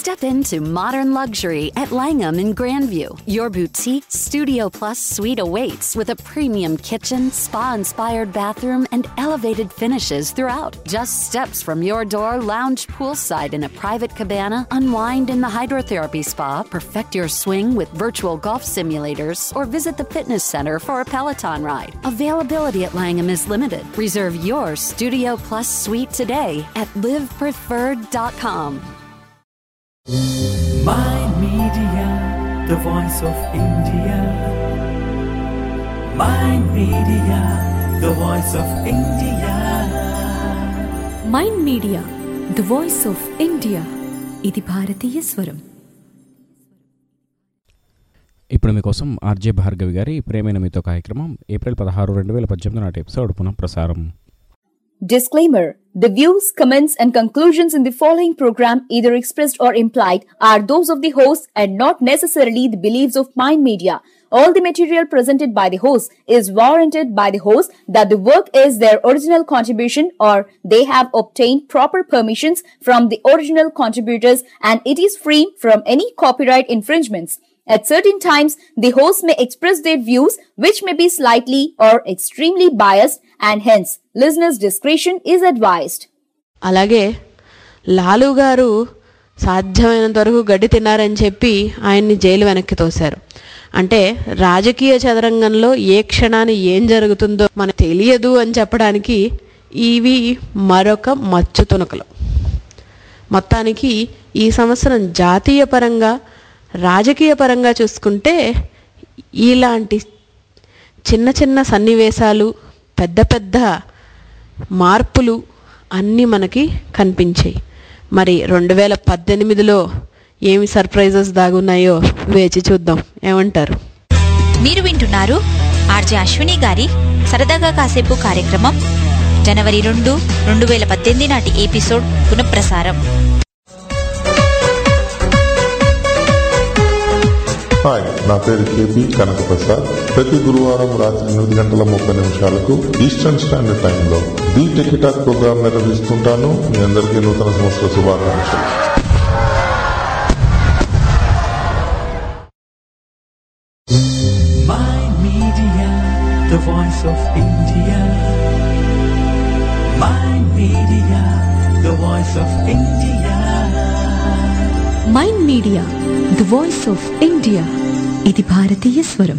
Step into modern luxury at Langham in Grandview. Your boutique Studio Plus suite awaits with a premium kitchen, spa inspired bathroom, and elevated finishes throughout. Just steps from your door, lounge poolside in a private cabana, unwind in the hydrotherapy spa, perfect your swing with virtual golf simulators, or visit the fitness center for a Peloton ride. Availability at Langham is limited. Reserve your Studio Plus suite today at livepreferred.com. My Media, the voice of India. My Media, the voice of India. Mind media the voice of India ఇది భారతీయ స్వరం ఇప్పుడు మీకోసం RJ Bhargavi గారి ప్రేమైన మీతో కార్యక్రమం April పదహారు రెండు వేల పద్దెనిమిది నాటి ఎపిసోడ్ పునః ప్రసారం Disclaimer The views, comments, and conclusions in the following program, either expressed or implied, are those of the host and not necessarily the beliefs of Mind Media. All the material presented by the host is warranted by the host that the work is their original contribution or they have obtained proper permissions from the original contributors and it is free from any copyright infringements. At certain times, the host may express their views which may be slightly or extremely biased and hence listeners' discretion is advised. అలాగే లాలు గారు సాధ్యమైనంత వరకు గడ్డి తిన్నారని చెప్పి ఆయన్ని jail వెనక్కి తోశారు అంటే రాజకీయ చదరంగంలో ఏ క్షణాన్ని ఏం జరుగుతుందో మనకు తెలియదు అని చెప్పడానికి ఇవి మరొక మచ్చు తునకలు మొత్తానికి ఈ సంవత్సరం జాతీయ పరంగా రాజకీయ పరంగా చూసుకుంటే ఇలాంటి చిన్న చిన్న సన్నివేశాలు పెద్ద పెద్ద మార్పులు అన్నీ మనకి కనిపించాయి మరి రెండు వేల పద్దెనిమిదిలో ఏమి సర్ప్రైజెస్ దాగున్నాయో వేచి చూద్దాం ఏమంటారు మీరు వింటున్నారు ఆర్జే అశ్విని గారి సరదాగా కాసేపు కార్యక్రమం జనవరి రెండు రెండు వేల పద్దెనిమిది నాటి ఎపిసోడ్ పునఃప్రసారం హాయ్ నా పేరు కేపీ కనక ప్రసాద్ ప్రతి గురువారం రాత్రి ఎనిమిది గంటల ముప్పై నిమిషాలకు ఈస్టర్న్ స్టాండర్డ్ టైంలో ది టెకిటాక్ ప్రోగ్రాం నిర్వహిస్తుంటాను మీ అందరికీ నూతన సంవత్సర శుభాకాంక్షలు My Media, the voice of India. My Media, the voice of India. Mind media the voice of India ఇది భారతీయ స్వరం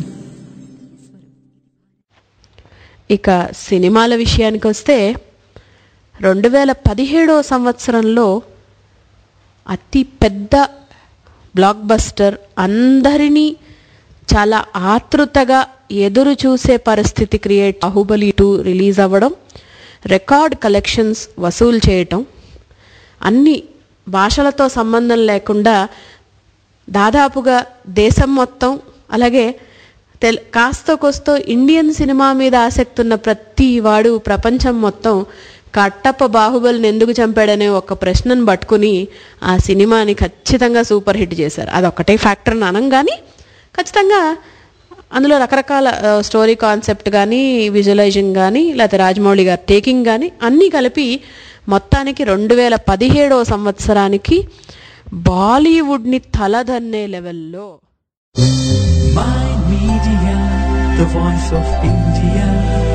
ఇక సినిమాల విషయానికి వస్తే రెండు వేల పదిహేడవ సంవత్సరంలో అతి పెద్ద బ్లాక్ బస్టర్ అందరినీ చాలా ఆతృతగా ఎదురు చూసే పరిస్థితి క్రియేట్ బాహుబలి టూ రిలీజ్ అవ్వడం రికార్డ్ కలెక్షన్స్ వసూలు చేయటం అన్ని భాషలతో సంబంధం లేకుండా దాదాపుగా దేశం మొత్తం అలాగే తెల్ కాస్త కోస్తో ఇండియన్ సినిమా మీద ఆసక్తి ఉన్న ప్రతి వాడు ప్రపంచం మొత్తం కట్టప్ప బాహుబలిని ఎందుకు చంపాడనే ఒక ప్రశ్నను పట్టుకుని ఆ సినిమాని ఖచ్చితంగా సూపర్ హిట్ చేశారు అదొక్కటే ఫ్యాక్టర్ అని అనం కానీ ఖచ్చితంగా అందులో రకరకాల ఆ, స్టోరీ కాన్సెప్ట్ కానీ విజువలైజింగ్ కానీ లేకపోతే రాజమౌళి గారి టేకింగ్ కానీ అన్నీ కలిపి మొత్తానికి రెండు వేల పదిహేడవ సంవత్సరానికి బాలీవుడ్ని తలదన్నే లెవెల్లో My Media, the voice of India.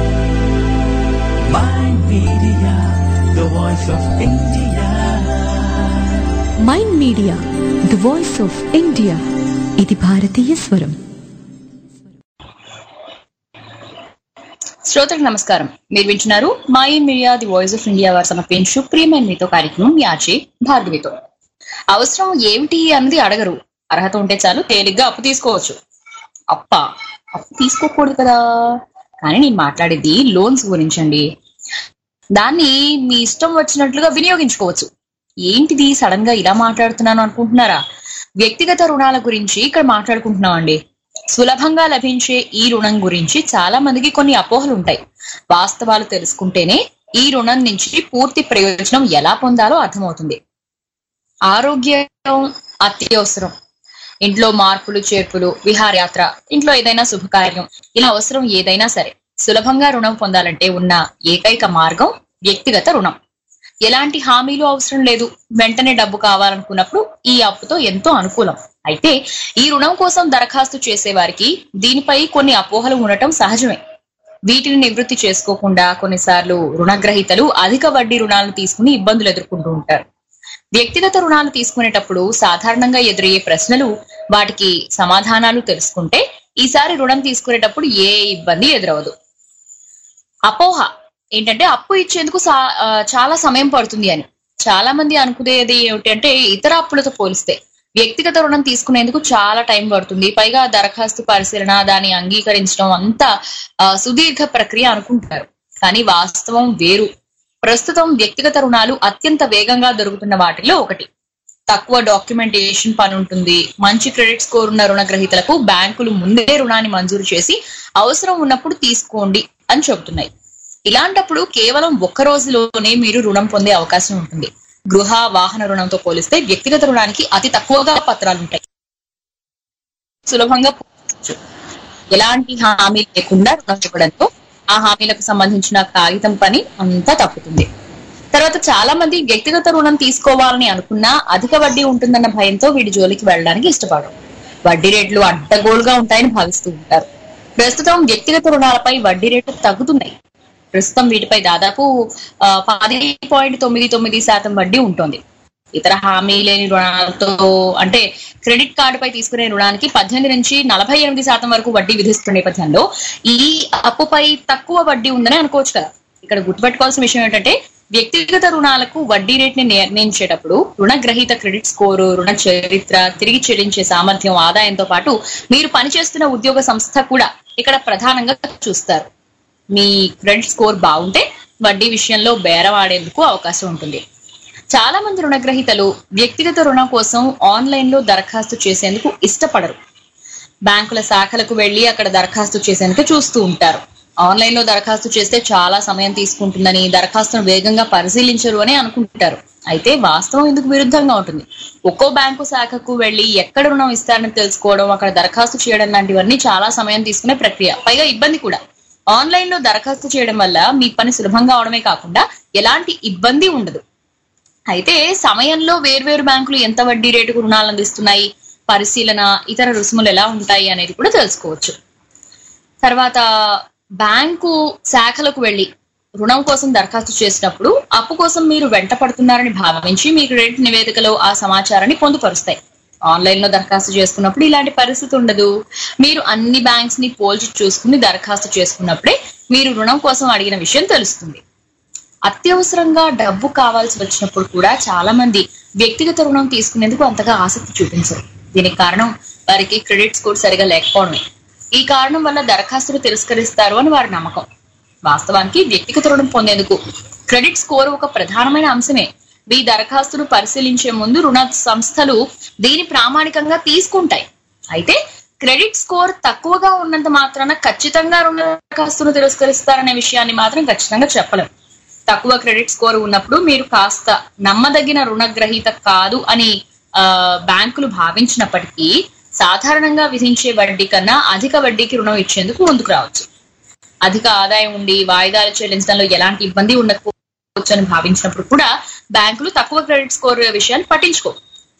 My Media, the voice of India. Mind media the voice of India ఇది భారతీయ స్వరం శ్రోతలకు నమస్కారం మీరు వింటున్నారు my media the voice of India వారు సమర్పించు ప్రియమైన మీతో కార్యక్రమం మీ ఆర్జే భార్గవితో అవసరం ఏమిటి అన్నది అడగరు అర్హత ఉంటే చాలు తేలిగ్గా అప్పు తీసుకోవచ్చు అప్ప అప్పు తీసుకోకూడదు కదా కానీ నేను మాట్లాడేది లోన్స్ గురించండి దాన్ని మీ ఇష్టం వచ్చినట్లుగా వినియోగించుకోవచ్చు ఏంటిది సడన్ గా ఇలా మాట్లాడుతున్నాను అనుకుంటున్నారా వ్యక్తిగత రుణాల గురించి ఇక్కడ మాట్లాడుకుంటున్నాం అండి సులభంగా లభించే ఈ రుణం గురించి చాలా మందికి కొన్ని అపోహలు ఉంటాయి వాస్తవాలు తెలుసుకుంటేనే ఈ రుణం నుంచి పూర్తి ప్రయోజనం ఎలా పొందాలో అర్థమవుతుంది ఆరోగ్యం అత్యవసరం ఇంట్లో మార్పులు చేర్పులు విహారయాత్ర ఇంట్లో ఏదైనా శుభకార్యం ఇలా అవసరం ఏదైనా సరే సులభంగా రుణం పొందాలంటే ఉన్న ఏకైక మార్గం వ్యక్తిగత రుణం ఎలాంటి హామీలు అవసరం లేదు వెంటనే డబ్బు కావాలనుకున్నప్పుడు ఈ అప్పుతో ఎంతో అనుకూలం అయితే ఈ రుణం కోసం దరఖాస్తు చేసే వారికి దీనిపై కొన్ని అపోహలు ఉండటం సహజమే వీటిని నివృత్తి చేసుకోకుండా కొన్నిసార్లు రుణగ్రహీతలు అధిక వడ్డీ రుణాలను తీసుకుని ఇబ్బందులు ఎదుర్కొంటూ ఉంటారు వ్యక్తిగత రుణాలు తీసుకునేటప్పుడు సాధారణంగా ఎదురయ్యే ప్రశ్నలు వాటికి సమాధానాలు తెలుసుకుంటే ఈసారి రుణం తీసుకునేటప్పుడు ఏ ఇబ్బంది ఎదురవదు అపోహ ఏంటంటే అప్పు ఇచ్చేందుకు సా- ఆ, చాలా సమయం పడుతుంది అని చాలా మంది అనుకునేది ఏమిటంటే ఇతర అప్పులతో పోలిస్తే వ్యక్తిగత రుణం తీసుకునేందుకు చాలా టైం పడుతుంది పైగా దరఖాస్తు పరిశీలన దాన్ని అంగీకరించడం అంతా ఆ, సుదీర్ఘ ప్రక్రియ అనుకుంటారు కానీ వాస్తవం వేరు ప్రస్తుతం వ్యక్తిగత రుణాలు అత్యంత వేగంగా దొరుకుతున్న వాటిలో ఒకటి తక్కువ డాక్యుమెంటేషన్ పని ఉంటుంది మంచి క్రెడిట్ స్కోర్ ఉన్న రుణగ్రహీతలకు బ్యాంకులు ముందే రుణాన్ని మంజూరు చేసి అవసరం ఉన్నప్పుడు తీసుకోండి అని చెబుతున్నాయి ఇలాంటప్పుడు కేవలం ఒక్క రోజులోనే మీరు రుణం పొందే అవకాశం ఉంటుంది గృహ వాహన రుణంతో పోలిస్తే వ్యక్తిగత రుణానికి అతి తక్కువగా పత్రాలు ఉంటాయి సులభంగా పొందవచ్చు. ఎలాంటి హామీ లేకుండా రుణం ఇవ్వడంతో ఆ హామీలకు సంబంధించిన కాగితం పని అంతా తప్పుతుంది తర్వాత చాలా మంది వ్యక్తిగత రుణం తీసుకోవాలని అనుకున్నా అధిక వడ్డీ ఉంటుందన్న భయంతో వీడి జోలికి వెళ్ళడానికి ఇష్టపడరు వడ్డీ రేట్లు అడ్డగోలుగా ఉంటాయని భావిస్తూ ఉంటారు ప్రస్తుతం వ్యక్తిగత రుణాలపై వడ్డీ రేట్లు తగ్గుతున్నాయి ప్రస్తుతం వీటిపై దాదాపు ఆ, పది పాయింట్ తొమ్మిది తొమ్మిది శాతం వడ్డీ ఉంటుంది ఇతర హామీ లేని రుణాలతో అంటే క్రెడిట్ కార్డుపై తీసుకునే రుణానికి పద్దెనిమిది నుంచి నలభై ఎనిమిది శాతం వరకు వడ్డీ విధిస్తున్న నేపథ్యంలో ఈ అప్పుపై తక్కువ వడ్డీ ఉందని అనుకోవచ్చు కదా ఇక్కడ గుర్తుపెట్టుకోవాల్సిన విషయం ఏంటంటే వ్యక్తిగత రుణాలకు వడ్డీ రేట్ ని నిర్ణయించేటప్పుడు రుణగ్రహీత క్రెడిట్ స్కోరు రుణ చరిత్ర తిరిగి చెల్లించే సామర్థ్యం ఆదాయంతో పాటు మీరు పనిచేస్తున్న ఉద్యోగ సంస్థ కూడా ఇక్కడ ప్రధానంగా చూస్తారు మీ క్రెడిట్ స్కోర్ బాగుంటే వడ్డీ విషయంలో బేరం ఆడేందుకు అవకాశం ఉంటుంది చాలా మంది రుణగ్రహీతలు వ్యక్తిగత రుణం కోసం ఆన్లైన్ లో దరఖాస్తు చేసేందుకు ఇష్టపడరు బ్యాంకుల శాఖలకు వెళ్లి అక్కడ దరఖాస్తు చేసేందుకు చూస్తూ ఉంటారు ఆన్లైన్ లో దరఖాస్తు చేస్తే చాలా సమయం తీసుకుంటుందని దరఖాస్తును వేగంగా పరిశీలించరు అని అనుకుంటారు అయితే వాస్తవం ఇందుకు విరుద్ధంగా ఉంటుంది ఒక్కో బ్యాంకు శాఖకు వెళ్లి ఎక్కడ రుణం ఇస్తారని తెలుసుకోవడం అక్కడ దరఖాస్తు చేయడం లాంటివన్నీ చాలా సమయం తీసుకునే ప్రక్రియ పైగా ఇబ్బంది కూడా ఆన్లైన్ లో దరఖాస్తు చేయడం వల్ల మీ పని సులభంగా అవడమే కాకుండా ఎలాంటి ఇబ్బంది ఉండదు అయితే సమయంలో వేర్వేరు బ్యాంకులు ఎంత వడ్డీ రేటుకు రుణాలు అందిస్తున్నాయి పరిశీలన ఇతర రుసుములు ఎలా ఉంటాయి అనేది కూడా తెలుసుకోవచ్చు తర్వాత బ్యాంకు శాఖలకు వెళ్లి రుణం కోసం దరఖాస్తు చేసినప్పుడు అప్పు కోసం మీరు వెంట పడుతున్నారని భావించి మీ క్రెడిట్ నివేదికలో ఆ సమాచారాన్ని పొందుపరుస్తాయి ఆన్లైన్ లో దరఖాస్తు చేసుకున్నప్పుడు ఇలాంటి పరిస్థితి ఉండదు మీరు అన్ని బ్యాంక్స్ ని పోల్చి చూసుకుని దరఖాస్తు చేసుకున్నప్పుడే మీరు రుణం కోసం అడిగిన విషయం తెలుస్తుంది అత్యవసరంగా డబ్బు కావాల్సి వచ్చినప్పుడు కూడా చాలా మంది వ్యక్తిగత రుణం తీసుకునేందుకు అంతగా ఆసక్తి చూపించరు దీనికి కారణం వారికి క్రెడిట్ స్కోర్ సరిగా లేకపోవడమే ఈ కారణం వల్ల దరఖాస్తులు తిరస్కరిస్తారు అని వారి నమ్మకం వాస్తవానికి వ్యక్తిగత రుణం పొందేందుకు క్రెడిట్ స్కోర్ ఒక ప్రధానమైన అంశమే మీ దరఖాస్తును పరిశీలించే ముందు రుణ సంస్థలు దీని ప్రామాణికంగా తీసుకుంటాయి అయితే క్రెడిట్ స్కోర్ తక్కువగా ఉన్నంత మాత్రాన ఖచ్చితంగా రుణ దరఖాస్తును తిరస్కరిస్తారనే విషయాన్ని మాత్రం ఖచ్చితంగా చెప్పలేం తక్కువ క్రెడిట్ స్కోర్ ఉన్నప్పుడు మీరు కాస్త నమ్మదగిన రుణగ్రహీత కాదు అని ఆ, బ్యాంకులు భావించినప్పటికీ సాధారణంగా విధించే వడ్డీ కన్నా అధిక వడ్డీకి రుణం ఇచ్చేందుకు ముందుకు రావచ్చు అధిక ఆదాయం ఉండి వాయిదాలు చెల్లించడంలో ఎలాంటి ఇబ్బంది ఉండకపోవచ్చు అని భావించినప్పుడు కూడా బ్యాంకులు తక్కువ క్రెడిట్ స్కోర్ విషయాన్ని పట్టించుకో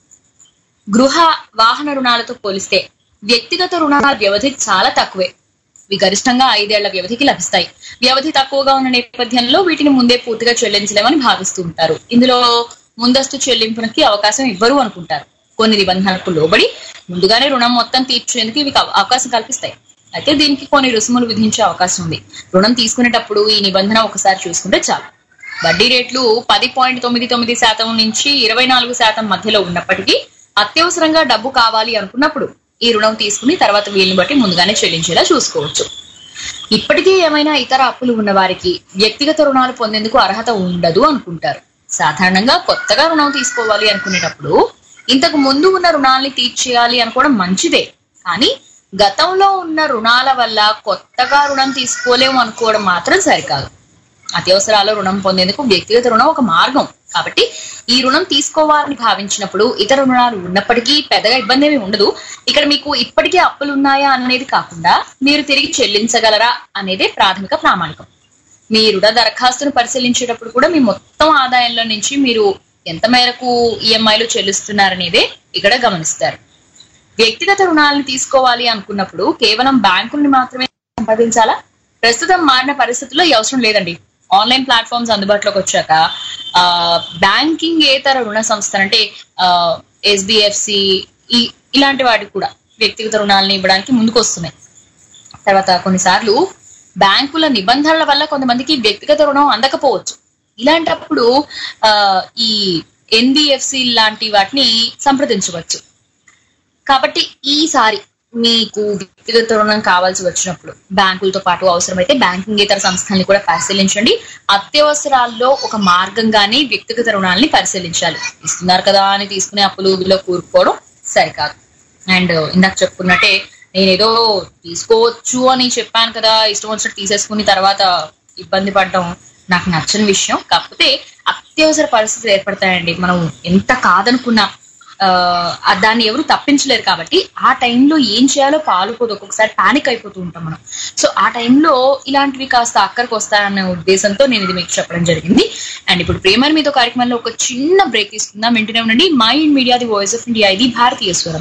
గృహ వాహన రుణాలతో పోలిస్తే వ్యక్తిగత రుణాల వ్యవధి చాలా తక్కువే ఇవి గరిష్టంగా ఐదేళ్ల వ్యవధికి లభిస్తాయి వ్యవధి తక్కువగా ఉన్న నేపథ్యంలో వీటిని ముందే పూర్తిగా చెల్లించలేమని భావిస్తూ ఉంటారు ఇందులో ముందస్తు చెల్లింపునకి అవకాశం ఇవ్వరు అనుకుంటారు కొన్ని నిబంధనలకు లోబడి ముందుగానే రుణం మొత్తం తీర్చేందుకు ఇవి అవ- అవకాశం కల్పిస్తాయి అయితే దీనికి కొన్ని రుసుములు విధించే అవకాశం ఉంది రుణం తీసుకునేటప్పుడు ఈ నిబంధన ఒకసారి చూసుకుంటే చాలు వడ్డీ రేట్లు పది పాయింట్ తొమ్మిది తొమ్మిది శాతం నుంచి ఇరవై నాలుగు శాతం మధ్యలో ఉన్నప్పటికీ అత్యవసరంగా డబ్బు కావాలి అనుకున్నప్పుడు ఈ రుణం తీసుకుని తర్వాత వీలుని బట్టి ముందుగానే చెల్లించేలా చూసుకోవచ్చు ఇప్పటికీ ఏమైనా ఇతర అప్పులు ఉన్న వారికి వ్యక్తిగత రుణాలు పొందేందుకు అర్హత ఉండదు అనుకుంటారు సాధారణంగా కొత్తగా రుణం తీసుకోవాలి అనుకునేటప్పుడు ఇంతకు ముందు ఉన్న రుణాల్ని తీర్చేయాలి అనుకోవడం మంచిదే కానీ గతంలో ఉన్న రుణాల వల్ల కొత్తగా రుణం తీసుకోలేము అనుకోవడం మాత్రం సరికాదు అత్యవసరాలు రుణం పొందేందుకు వ్యక్తిగత రుణం ఒక మార్గం కాబట్టి ఈ రుణం తీసుకోవాలని భావించినప్పుడు ఇతర రుణాలు ఉన్నప్పటికీ పెద్దగా ఇబ్బంది ఏమీ ఉండదు ఇక్కడ మీకు ఇప్పటికే అప్పులు ఉన్నాయా అనేది కాకుండా మీరు తిరిగి చెల్లించగలరా అనేదే ప్రాథమిక ప్రామాణికం మీ రుణ దరఖాస్తును పరిశీలించేటప్పుడు కూడా మీ మొత్తం ఆదాయంలో నుంచి మీరు ఎంత మేరకు ఈఎంఐలు చెల్లిస్తున్నారనేదే ఇక్కడ గమనిస్తారు వ్యక్తిగత రుణాలను తీసుకోవాలి అనుకున్నప్పుడు కేవలం బ్యాంకుల్ని మాత్రమే సంపాదించాలా ప్రస్తుతం మారిన పరిస్థితుల్లో ఈ అవసరం లేదండి ఆన్లైన్ ప్లాట్ఫామ్స్ అందుబాటులోకి వచ్చాక ఆ, బ్యాంకింగ్ ఏతర రుణ సంస్థలు అంటే ఎస్బిఎఫ్సి ఇలాంటి వాటికి కూడా వ్యక్తిగత రుణాలను ఇవ్వడానికి ముందుకు వస్తున్నాయి తర్వాత కొన్నిసార్లు బ్యాంకుల నిబంధనల వల్ల కొంతమందికి వ్యక్తిగత రుణం అందకపోవచ్చు ఇలాంటప్పుడు ఆ, ఈ ఎన్బిఎఫ్సి లాంటి వాటిని సంప్రదించవచ్చు కాబట్టి ఈసారి మీకు వ్యక్తిగత రుణం కావాల్సి వచ్చినప్పుడు బ్యాంకులతో పాటు అవసరమైతే బ్యాంకింగ్ ఇతర సంస్థల్ని కూడా పరిశీలించండి అత్యవసరాల్లో ఒక మార్గంగానే వ్యక్తిగత రుణాలని పరిశీలించాలి ఇస్తున్నారు కదా అని తీసుకునే అప్పులు వీళ్ళు కూరుకోవడం సరికాదు అండ్ ఇందాక చెప్పుకున్నట్టే నేనేదో తీసుకోవచ్చు అని చెప్పాను కదా ఇష్టం వచ్చినట్టు తీసేసుకుని తర్వాత ఇబ్బంది పడడం నాకు నచ్చని విషయం కాకపోతే అత్యవసర పరిస్థితులు ఏర్పడతాయండి మనం ఎంత కాదనుకున్నా ఆ, ఆ దాన్ని ఎవరు తప్పించలేరు కాబట్టి ఆ టైంలో ఏం చేయాలో పాలుపోదు ఒక్కొక్కసారి పానిక్ అయిపోతూ ఉంటాం మనం సో ఆ టైంలో ఇలాంటివి కాస్త అక్కడికి వస్తాయన్న ఉద్దేశంతో నేను ఇది మీకు చెప్పడం జరిగింది అండ్ ఇప్పుడు ప్రేమని మీతో కార్యక్రమంలో ఒక చిన్న బ్రేక్ తీసుకుందాం వెంటనే ఉండండి Mind Media the voice of India ఇది భారతీయ స్వరం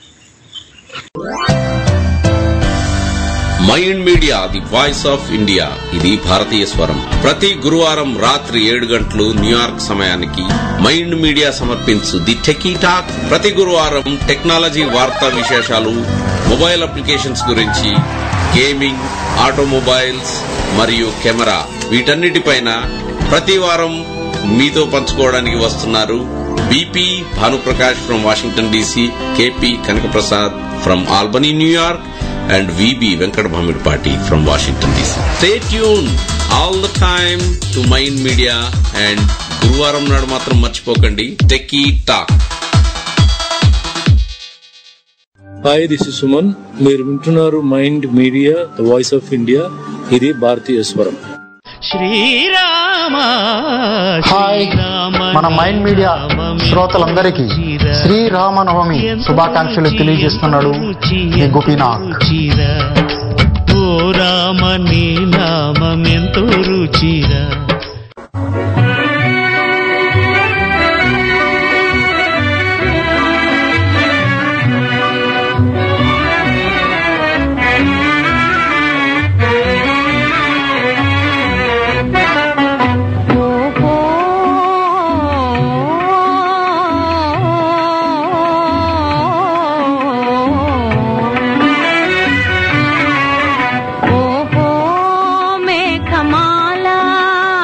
Mind Media the voice of India ఇది భారతీయ స్వరం ప్రతి గురువారం రాత్రి ఏడు గంటలు న్యూయార్క్ సమయానికి మైండ్ మీడియా సమర్పించు ది టెకీ టాక్ ప్రతి గురువారం టెక్నాలజీ వార్తా విశేషాలు మొబైల్ అప్లికేషన్స్ గురించి గేమింగ్ ఆటోమొబైల్స్ మరియు కెమెరా వీటన్నిటిపైన ప్రతి వారం మీతో పంచుకోవడానికి వస్తున్నారు BP Bhanuprakash from Washington DC KP Kanakaprasad from Albany New York and VB Venkat Bhamidpati from Washington DC. Stay tuned all the time to Mind Media and గురువారం నాడు మాత్రం మర్చిపోకండి Techie Talk hi this is Suman మీరు వింటున్నారు Mind media the voice of India ఇది భారతీయ స్వరం Srirama hi మన మైండ్ మీడియా శ్రోతలందరికీ శ్రీరామనవమి శుభాకాంక్షలు తెలియజేస్తున్నాడు మీ గోపీనాథ్ ఓ రామ నీ నామెంతో రుచిరా ఓహో మేఘమాల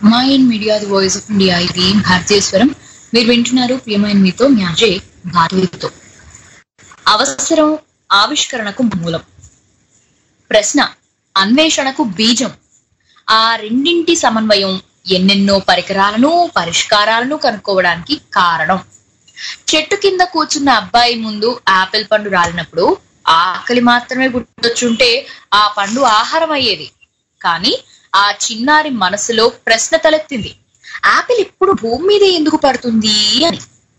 Mind Media the voice of India ఇది భారతీయ స్వరం మీరు వింటున్నారు ప్రియమైన మీతో మ్యాజే భారతీయతో అవసరం ఆవిష్కరణకు మూలం ప్రశ్న అన్వేషణకు బీజం ఆ రెండింటి సమన్వయం ఎన్నెన్నో పరికరాలను పరిష్కారాలను కనుక్కోవడానికి కారణం చెట్టు కింద కూర్చున్న అబ్బాయి ముందు ఆపిల్ పండు రాలినప్పుడు ఆకలి మాత్రమే గుర్తొచ్చుంటే ఆ పండు ఆహారం అయ్యేది కానీ ఆ చిన్నారి మనసులో ప్రశ్న తలెత్తింది ఆపిల్ ఇప్పుడు భూమి మీద ఎందుకు పడుతుంది అని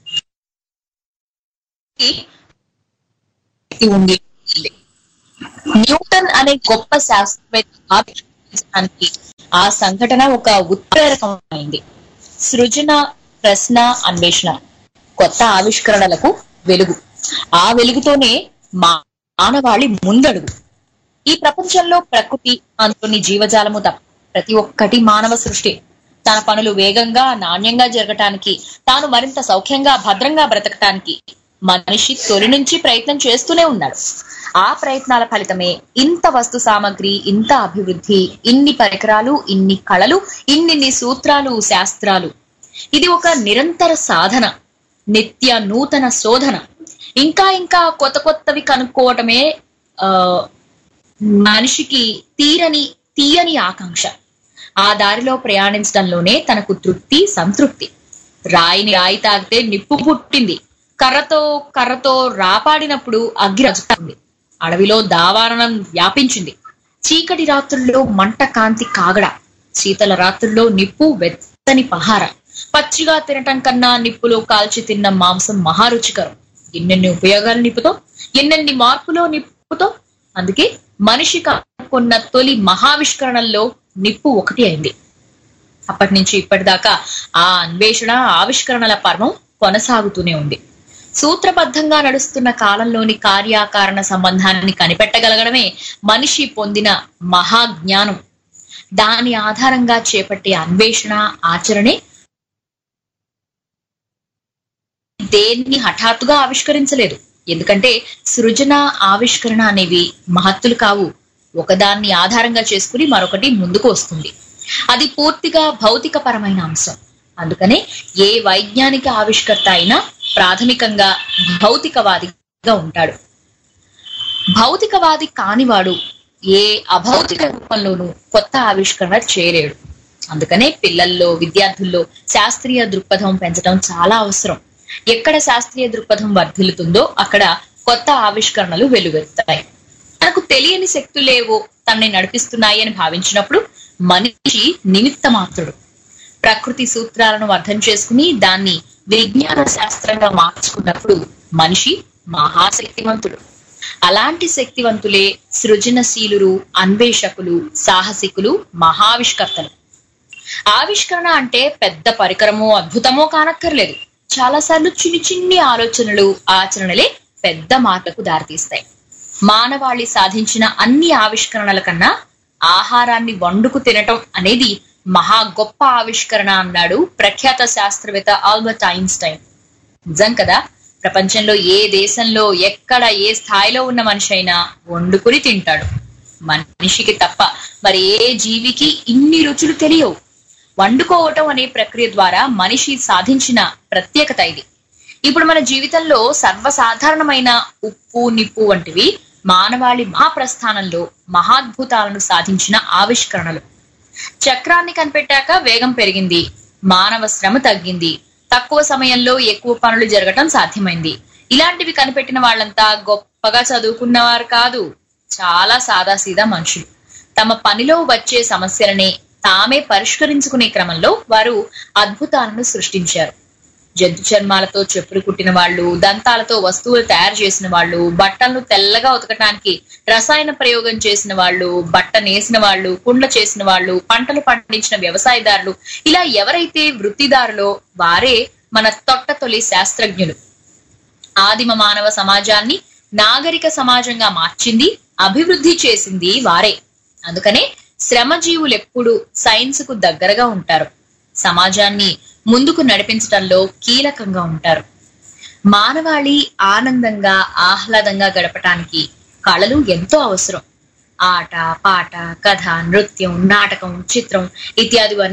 ఉంది న్యూటన్ అనే గొప్ప శాస్త్రవేత్త ఆవిష్కరించడానికి ఆ సంఘటన ఒక ఉత్ప్రేరకమైంది సృజన ప్రశ్న అన్వేషణ కొత్త ఆవిష్కరణలకు వెలుగు ఆ వెలుగుతోనే మానవాళి ముందడుగు ఈ ప్రపంచంలో ప్రకృతి అందులోని జీవజాలము తప్ప ప్రతి ఒక్కటి మానవ సృష్టి తన పనులు వేగంగా నాణ్యంగా జరగటానికి తాను మరింత సౌఖ్యంగా భద్రంగా బ్రతకటానికి మనిషి తొలి నుంచి ప్రయత్నం చేస్తూనే ఉన్నాడు ఆ ప్రయత్నాల ఫలితమే ఇంత వస్తు సామగ్రి ఇంత అభివృద్ధి ఇన్ని పరికరాలు ఇన్ని కళలు ఇన్నిన్ని సూత్రాలు శాస్త్రాలు ఇది ఒక నిరంతర సాధన నిత్య నూతన శోధన ఇంకా ఇంకా కొత్త కొత్తవి కనుక్కోవటమే ఆ మనిషికి తీరని తీయని ఆకాంక్ష ఆ దారిలో ప్రయాణించడంలోనే తనకు తృప్తి సంతృప్తి రాయిని రాయి తాగితే నిప్పు పుట్టింది కర్రతో కర్రతో రాపాడినప్పుడు అగ్గి రజుకుంది అడవిలో దావారణం వ్యాపించింది చీకటి రాత్రుల్లో మంట కాంతి కాగడ శీతల రాత్రుల్లో నిప్పు వెత్తని పహార పచ్చిగా తినటం కన్నా నిప్పులో కాల్చి తిన్న మాంసం మహారుచికరం ఎన్నెన్ని ఉపయోగాలు నిప్పుతో ఎన్నెన్ని మార్పులో నిప్పుతో అందుకే మనిషి కొన్న తొలి మహావిష్కరణల్లో నిప్పు ఒకటి అయింది అప్పటి నుంచి ఇప్పటిదాకా ఆ అన్వేషణ ఆవిష్కరణల పర్వం కొనసాగుతూనే ఉంది సూత్రబద్ధంగా నడుస్తున్న కాలంలోని కార్యాకారణ సంబంధాన్ని కనిపెట్టగలగడమే మనిషి పొందిన మహాజ్ఞానం దాని ఆధారంగా చేపట్టే అన్వేషణ ఆచరణే దేన్ని హఠాత్తుగా ఆవిష్కరించలేదు ఎందుకంటే సృజన ఆవిష్కరణ అనేవి మహత్తులు కావు ఒకదాన్ని ఆధారంగా చేసుకుని మరొకటి ముందుకు వస్తుంది అది పూర్తిగా భౌతిక పరమైన అంశం అందుకనే ఏ వైజ్ఞానిక ఆవిష్కర్త అయినా ప్రాథమికంగా భౌతికవాదిగా ఉంటాడు భౌతికవాది కానివాడు ఏ అభౌతిక రూపంలోనూ కొత్త ఆవిష్కరణ చేయలేడు అందుకనే పిల్లల్లో విద్యార్థుల్లో శాస్త్రీయ దృక్పథం పెంచడం చాలా అవసరం ఎక్కడ శాస్త్రీయ దృక్పథం వర్ధిల్లుతుందో అక్కడ కొత్త ఆవిష్కరణలు వెలువెత్తాయి తనకు తెలియని శక్తులేవో తనని నడిపిస్తున్నాయి అని భావించినప్పుడు మనిషి నిమిత్త మాత్రుడు ప్రకృతి సూత్రాలను అర్థం చేసుకుని దాన్ని విజ్ఞాన శాస్త్రంగా మార్చుకున్నప్పుడు మనిషి మహాశక్తివంతుడు అలాంటి శక్తివంతులే సృజనశీలురు అన్వేషకులు సాహసికులు మహావిష్కర్తలు ఆవిష్కరణ అంటే పెద్ద పరికరమో అద్భుతమో కానక్కర్లేదు చాలాసార్లు చిన్ని చిన్ని ఆలోచనలు ఆచరణలే పెద్ద మార్పులకు దారితీస్తాయి మానవాళి సాధించిన అన్ని ఆవిష్కరణల కన్నా ఆహారాన్ని వండుకు తినటం అనేది మహా గొప్ప ఆవిష్కరణ అన్నాడు ప్రఖ్యాత శాస్త్రవేత్త ఆల్బర్ట్ ఐన్స్టైన్ నిజం కదా ప్రపంచంలో ఏ దేశంలో ఎక్కడ ఏ స్థాయిలో ఉన్న మనిషి అయినా వండుకుని తింటాడు మనిషికి తప్ప మరి ఏ జీవికి ఇన్ని రుచులు తెలియవు వండుకోవటం అనే ప్రక్రియ ద్వారా మనిషి సాధించిన ప్రత్యేకత ఇది ఇప్పుడు మన జీవితంలో సర్వసాధారణమైన ఉప్పు నిప్పు వంటివి మానవాళి మహాప్రస్థానంలో మహాద్భుతాలను సాధించిన ఆవిష్కరణలు చక్రాన్ని కనిపెట్టాక వేగం పెరిగింది మానవ శ్రమ తగ్గింది తక్కువ సమయంలో ఎక్కువ పనులు జరగటం సాధ్యమైంది ఇలాంటివి కనిపెట్టిన వాళ్ళంతా గొప్పగా చదువుకున్నవారు కాదు చాలా సాదాసీదా మనుషులు తమ పనిలో వచ్చే సమస్యలనే తామే పరిష్కరించుకునే క్రమంలో వారు అద్భుతాలను సృష్టించారు జంతు చర్మాలతో చెప్పులు కుట్టిన వాళ్ళు దంతాలతో వస్తువులు తయారు చేసిన వాళ్ళు బట్టలను తెల్లగా ఉతకటానికి రసాయన ప్రయోగం చేసిన వాళ్ళు బట్ట నేసిన వాళ్ళు కుండ్ల చేసిన వాళ్ళు పంటలు పండించిన వ్యవసాయదారులు ఇలా ఎవరైతే వృత్తిదారులో వారే మన తొట్ట తొలి శాస్త్రజ్ఞులు ఆదిమ మానవ సమాజాన్ని నాగరిక సమాజంగా మార్చింది అభివృద్ధి చేసింది వారే అందుకనే శ్రమజీవులు ఎప్పుడు సైన్స్ కు దగ్గరగా ఉంటారు సమాజాన్ని ముందుకు నడిపించడంలో కీలకంగా ఉంటారు మానవాళి ఆనందంగా ఆహ్లాదంగా గడపటానికి కళలు ఎంతో అవసరం ఆట పాట కథ నృత్యం నాటకం చిత్రం ఇత్యాదివన్నీ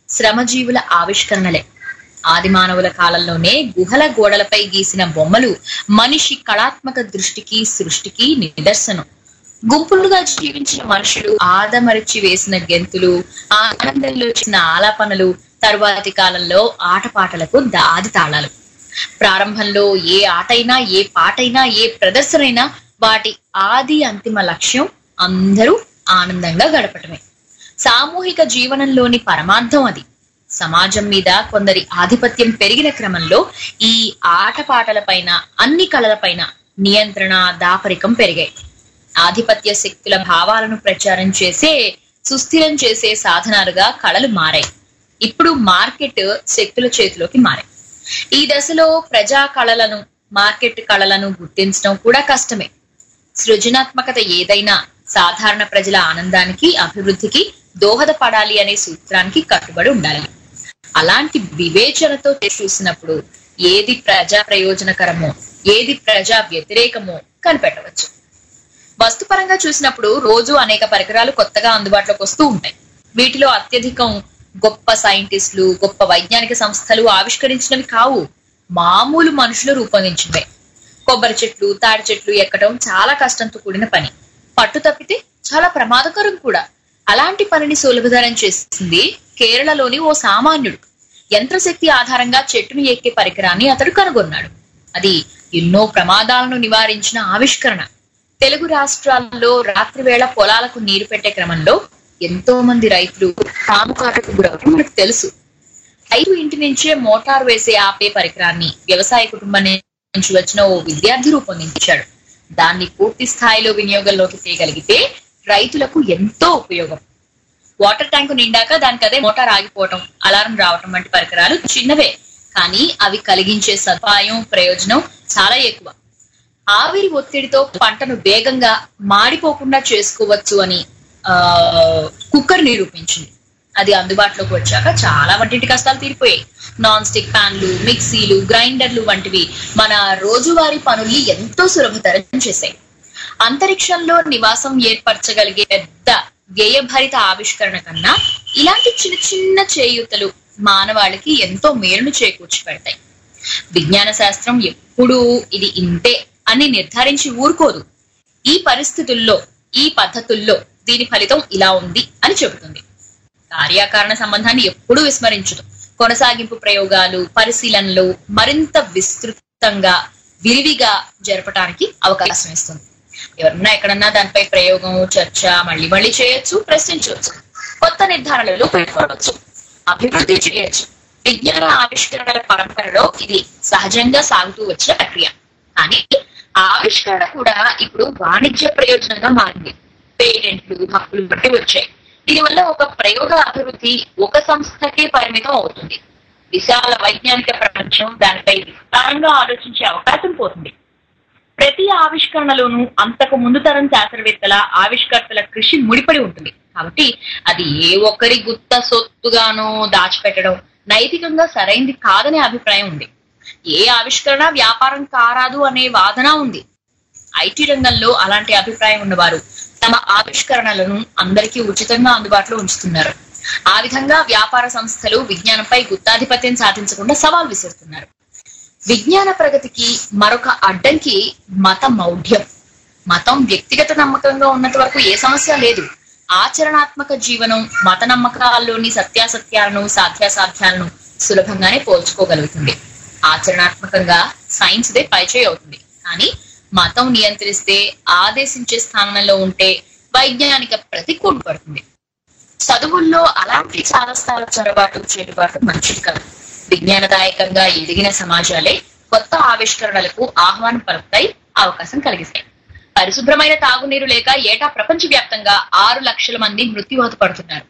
శ్రమజీవుల ఆవిష్కరణలే ఆదిమానవుల కాలంలోనే గుహల గోడలపై గీసిన బొమ్మలు మనిషి కళాత్మక దృష్టికి సృష్టికి నిదర్శనం గుంపులుగా జీవించిన మనుషులు ఆదమరిచి వేసిన గెంతులు ఆనందంలో వచ్చిన ఆలాపనలు తరువాతి కాలంలో ఆటపాటలకు దాది తాళాలు ప్రారంభంలో ఏ ఆటైనా ఏ పాటైనా ఏ ప్రదర్శనైనా వాటి ఆది అంతిమ లక్ష్యం అందరూ ఆనందంగా గడపటమే సామూహిక జీవనంలోని పరమార్థం అది సమాజం మీద కొందరి ఆధిపత్యం పెరిగిన క్రమంలో ఈ ఆటపాటలపైన అన్ని కళలపైన నియంత్రణ దాపరికం పెరిగాయి ఆధిపత్య శక్తుల భావాలను ప్రచారం చేసే సుస్థిరం చేసే సాధనాలుగా కళలు మారాయి ఇప్పుడు మార్కెట్ శక్తుల చేతిలోకి మారాయి ఈ దశలో ప్రజా కళలను మార్కెట్ కళలను గుర్తించడం కూడా కష్టమే సృజనాత్మకత ఏదైనా సాధారణ ప్రజల ఆనందానికి అభివృద్ధికి దోహదపడాలి అనే సూత్రానికి కట్టుబడి ఉండాలి అలాంటి వివేచనతో చూసినప్పుడు ఏది ప్రజా ప్రయోజనకరమో ఏది ప్రజా వ్యతిరేకమో కనిపెట్టవచ్చు వస్తుపరంగా చూసినప్పుడు రోజు అనేక పరికరాలు కొత్తగా అందుబాటులోకి వస్తూ ఉంటాయి వీటిలో అత్యధికం గొప్ప సైంటిస్టులు గొప్ప వైజ్ఞానిక సంస్థలు ఆవిష్కరించినవి కావు మామూలు మనుషులు రూపొందించినవే కొబ్బరి చెట్లు తాడి చెట్లు ఎక్కడం చాలా కష్టంతో కూడిన పని పట్టు తప్పితే చాలా ప్రమాదకరం కూడా అలాంటి పనిని సులభతరం చేసింది కేరళలోని ఓ సామాన్యుడు యంత్రశక్తి ఆధారంగా చెట్టును ఎక్కే పరికరాన్ని అతడు కనుగొన్నాడు అది ఎన్నో ప్రమాదాలను నివారించిన ఆవిష్కరణ తెలుగు రాష్ట్రాల్లో రాత్రి వేళ పొలాలకు నీరు పెట్టే క్రమంలో ఎంతో మంది రైతులు పాము కాటకు గురవడం మనకు తెలుసు రైతు ఇంటి నుంచే మోటార్ వేసే ఆపే పరికరాన్ని వ్యవసాయ కుటుంబం నుంచి వచ్చిన ఓ విద్యార్థి రూపొందించాడు దాన్ని పూర్తి స్థాయిలో వినియోగంలోకి తేగలిగితే రైతులకు ఎంతో ఉపయోగం వాటర్ ట్యాంకు నిండాక దానికి అదే మోటార్ ఆగిపోవటం అలారం రావటం వంటి పరికరాలు చిన్నవే కానీ అవి కలిగించే సదుపాయం ప్రయోజనం చాలా ఎక్కువ ఆవిరి ఒత్తిడితో పంటను వేగంగా మాడిపోకుండా చేసుకోవచ్చు అని ఆ కుక్కర్ నిరూపించింది అది అందుబాటులోకి వచ్చాక చాలా వంటింటి కష్టాలు తీరిపోయాయి నాన్ స్టిక్ ప్యాన్లు మిక్సీలు గ్రైండర్లు వంటివి మన రోజువారీ పనుల్ని ఎంతో సులభతరం చేశాయి అంతరిక్షంలో నివాసం ఏర్పరచగలిగే పెద్ద వ్యయభరిత ఆవిష్కరణ కన్నా ఇలాంటి చిన్న చిన్న చేయూతలు మానవాళికి ఎంతో మేలును చేకూర్చి పెడతాయి విజ్ఞాన శాస్త్రం ఎప్పుడూ ఇది ఇంతే అని నిర్ధారించి ఊరుకోదు ఈ పరిస్థితుల్లో ఈ పద్ధతుల్లో దీని ఫలితం ఇలా ఉంది అని చెబుతుంది కార్యకారణ సంబంధాన్ని ఎప్పుడూ విస్మరించదు కొనసాగింపు ప్రయోగాలు పరిశీలనలు మరింత విస్తృతంగా విరివిగా జరపడానికి అవకాశం ఇస్తుంది ఎవరన్నా ఎక్కడన్నా దానిపై ప్రయోగం చర్చ మళ్ళీ మళ్ళీ చేయొచ్చు ప్రశ్నించవచ్చు కొత్త నిర్ధారణలు పెట్టుకోవచ్చు అభివృద్ధి చేయొచ్చు విజ్ఞాన ఆవిష్కరణల పరంపరలో ఇది సహజంగా సాగుతూ వచ్చిన ప్రక్రియ కానీ ఆవిష్కరణ కూడా ఇప్పుడు వాణిజ్య ప్రయోజనంగా మారింది పేటెంట్లు హక్కులు బట్టి వచ్చాయి దీనివల్ల ఒక ప్రయోగ అభివృద్ధి ఒక సంస్థకే పరిమితం అవుతుంది విశాల వైజ్ఞానిక ప్రపంచం దానిపై విస్తారంగా ఆలోచించే అవకాశం పోతుంది ప్రతి ఆవిష్కరణలోనూ అంతకు ముందు తరం శాస్త్రవేత్తల ఆవిష్కర్తల కృషి ముడిపడి ఉంటుంది కాబట్టి అది ఏ ఒక్కరి గుత్త సొత్తుగానో దాచిపెట్టడం నైతికంగా సరైంది కాదనే అభిప్రాయం ఉంది ఏ ఆవిష్కరణ వ్యాపారం కారాదు అనే వాదన ఉంది ఐటీ రంగంలో అలాంటి అభిప్రాయం ఉన్నవారు తమ ఆవిష్కరణలను అందరికీ ఉచితంగా అందుబాటులో ఉంచుతున్నారు ఆ విధంగా వ్యాపార సంస్థలు విజ్ఞానంపై గుత్తాధిపత్యం సాధించకుండా సవాల్ విసురుతున్నారు విజ్ఞాన ప్రగతికి మరొక అడ్డంకి మత మౌఢ్యం మతం వ్యక్తిగత నమ్మకంగా ఉన్నంత వరకు ఏ సమస్య లేదు ఆచరణాత్మక జీవనం మత నమ్మకాల్లోని సత్యాసత్యాలను సాధ్యాసాధ్యాలను సులభంగానే పోల్చుకోగలుగుతుంది ఆచరణాత్మకంగా సైన్స్ దే పైచేయి అవుతుంది కానీ మతం నియంత్రిస్తే ఆదేశించే స్థానంలో ఉంటే వైజ్ఞానిక ప్రతికూలు పడుతుంది చదువుల్లో అలాంటి చాలస్తాల చొరబాటు చెడుబాటు మంచిది కాదు విజ్ఞానదాయకంగా ఎదిగిన సమాజాలే కొత్త ఆవిష్కరణలకు ఆహ్వానం పలుకుతాయి అవకాశం కలిగిస్తాయి పరిశుభ్రమైన తాగునీరు లేక ఏటా ప్రపంచవ్యాప్తంగా ఆరు లక్షల మంది మృత్యువాత పడుతున్నారు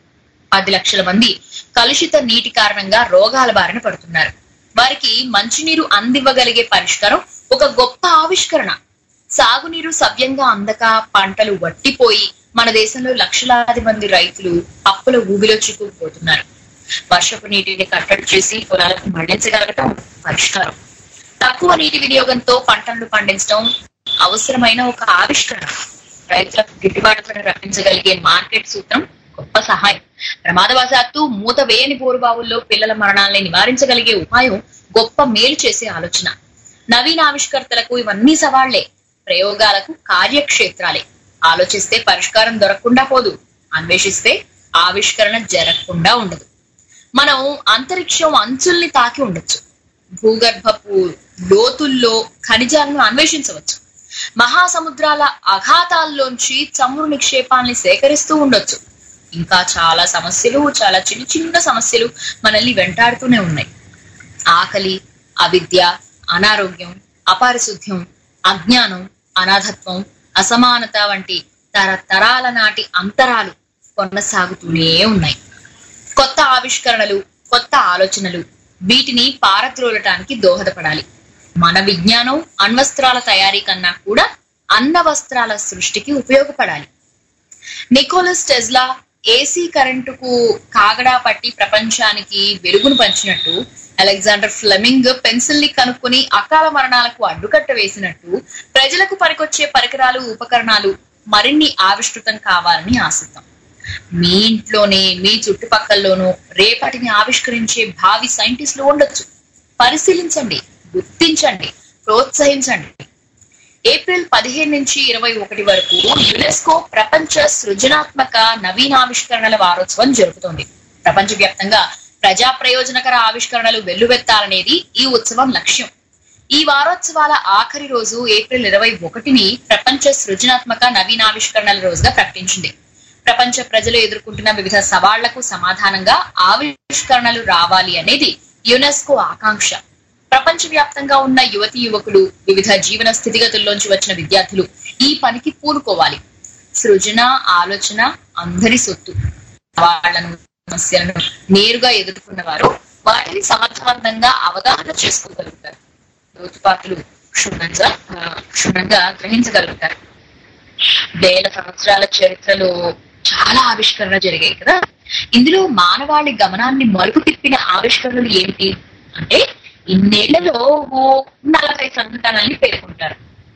పది లక్షల మంది కలుషిత నీటి కారణంగా రోగాల బారిన పడుతున్నారు వారికి మంచినీరు అందివ్వగలిగే పరిష్కారం ఒక గొప్ప ఆవిష్కరణ సాగునీరు సవ్యంగా అందక పంటలు వట్టిపోయి మన దేశంలో లక్షలాది మంది రైతులు అప్పుల ఊబిలో చిక్కుకుపోతున్నారు వర్షపు నీటిని కట్టడి చేసి పొలాలకు మళ్లించగలగటం పరిష్కారం తక్కువ నీటి వినియోగంతో పంటలను పండించడం అవసరమైన ఒక ఆవిష్కరణ రైతులకు గిట్టుబాటు ధర రప్పించగలిగే మార్కెట్ సూత్రం గొప్ప సహాయం ప్రమాదవశాత్తు మూత వేయని పోరుబావుల్లో పిల్లల మరణాలని నివారించగలిగే ఉపాయం గొప్ప మేలు చేసే ఆలోచన నవీన ఆవిష్కర్తలకు ఇవన్నీ సవాళ్లే ప్రయోగాలకు కార్యక్షేత్రాలే ఆలోచిస్తే పరిష్కారం దొరకకుండా పోదు అన్వేషిస్తే ఆవిష్కరణ జరగకుండా ఉండదు మనం అంతరిక్షం అంచుల్ని తాకి ఉండొచ్చు భూగర్భపు లోతుల్లో ఖనిజాలను అన్వేషించవచ్చు మహాసముద్రాల అఘాతాల్లోంచి చమురు నిక్షేపాల్ని సేకరిస్తూ ఉండొచ్చు ఇంకా చాలా సమస్యలు చాలా చిన్న చిన్న సమస్యలు మనల్ని వెంటాడుతూనే ఉన్నాయి ఆకలి అవిద్య అనారోగ్యం అపారిశుద్ధ్యం అజ్ఞానం అనాథత్వం అసమానత వంటి తరతరాల నాటి అంతరాలు కొనసాగుతూనే ఉన్నాయి కొత్త ఆవిష్కరణలు కొత్త ఆలోచనలు వీటిని పారద్రోలటానికి దోహదపడాలి మన విజ్ఞానం అణ్వస్త్రాల తయారీ కన్నా కూడా అన్న వస్త్రాల సృష్టికి ఉపయోగపడాలి నికోలస్ టెస్లా ఏసీ కరెంటుకు కాగడా పట్టి ప్రపంచానికి వెలుగును పంచినట్టు అలెగ్జాండర్ ఫ్లెమింగ్ పెన్సిల్ ని కనుక్కొని అకాల మరణాలకు అడ్డుకట్ట వేసినట్టు ప్రజలకు పనికొచ్చే పరికరాలు ఉపకరణాలు మరిన్ని ఆవిష్కృతం కావాలని ఆశిద్దాం మీ ఇంట్లోనే మీ చుట్టుపక్కల్లోనూ రేపటిని ఆవిష్కరించే భావి సైంటిస్టులు ఉండొచ్చు పరిశీలించండి గుర్తించండి ప్రోత్సహించండి ఏప్రిల్ పదిహేను నుంచి ఇరవై ఒకటి వరకు యునెస్కో ప్రపంచ సృజనాత్మక నవీనావిష్కరణల వారోత్సవం జరుపుతోంది ప్రపంచవ్యాప్తంగా ప్రజా ప్రయోజనకర ఆవిష్కరణలు వెల్లువెత్తాలనేది ఈ ఉత్సవం లక్ష్యం ఈ వారోత్సవాల ఆఖరి రోజు ఏప్రిల్ ఇరవై ఒకటిని ప్రపంచ సృజనాత్మక నవీనావిష్కరణల రోజుగా ప్రకటించింది ప్రపంచ ప్రజలు ఎదుర్కొంటున్న వివిధ సవాళ్లకు సమాధానంగా ఆవిష్కరణలు రావాలి అనేది యునెస్కో ఆకాంక్ష ప్రపంచవ్యాప్తంగా ఉన్న యువతి యువకులు వివిధ జీవన స్థితిగతుల్లోంచి వచ్చిన విద్యార్థులు ఈ పనికి పూనుకోవాలి సృజన ఆలోచన అందరి సొత్తు సవాళ్లను సమస్యలను నేరుగా ఎదుర్కొన్న వారు వాటిని సమర్థవంతంగా అవగాహన చేసుకోగలుగుతారు లోతుపాతులు క్షుణ్ణంగా ఆ, క్షుణ్ణంగా గ్రహించగలుగుతారు వేల సంవత్సరాల చరిత్రలో చాలా ఆవిష్కరణ జరిగాయి కదా ఇందులో మానవాళి గమనాన్ని మలుపు తిప్పిన ఆవిష్కరణలు ఏమిటి అంటే ఇన్నేళ్లలో ఓ నలభై సంతానాన్ని పేర్కొంటారు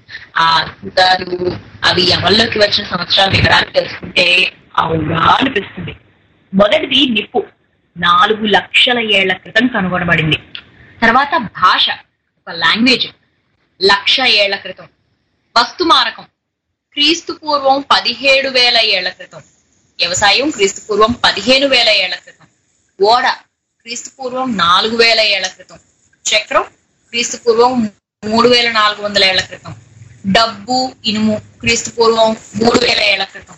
ఆ అద్భుతాలు అవి అమల్లోకి వచ్చిన సంవత్సరాల వివరాలు తెలుసుకుంటే అవునా అనిపిస్తుంది మొదటిది నిప్పు నాలుగు లక్షల ఏళ్ల క్రితం కనుగొనబడింది తర్వాత భాష ఒక లాంగ్వేజ్ లక్ష ఏళ్ల క్రితం వస్తుమారకం క్రీస్తు పూర్వం పదిహేడు వేల ఏళ్ల క్రితం వ్యవసాయం క్రీస్తు పూర్వం పదిహేను వేల ఏళ్ల క్రితం ఓడ క్రీస్తు పూర్వం నాలుగు వేల ఏళ్ల క్రితం చక్రం క్రీస్తు పూర్వం మూడు వేల నాలుగు వందల ఏళ్ల క్రితం డబ్బు ఇనుము క్రీస్తు పూర్వం మూడు వేల ఏళ్ల క్రితం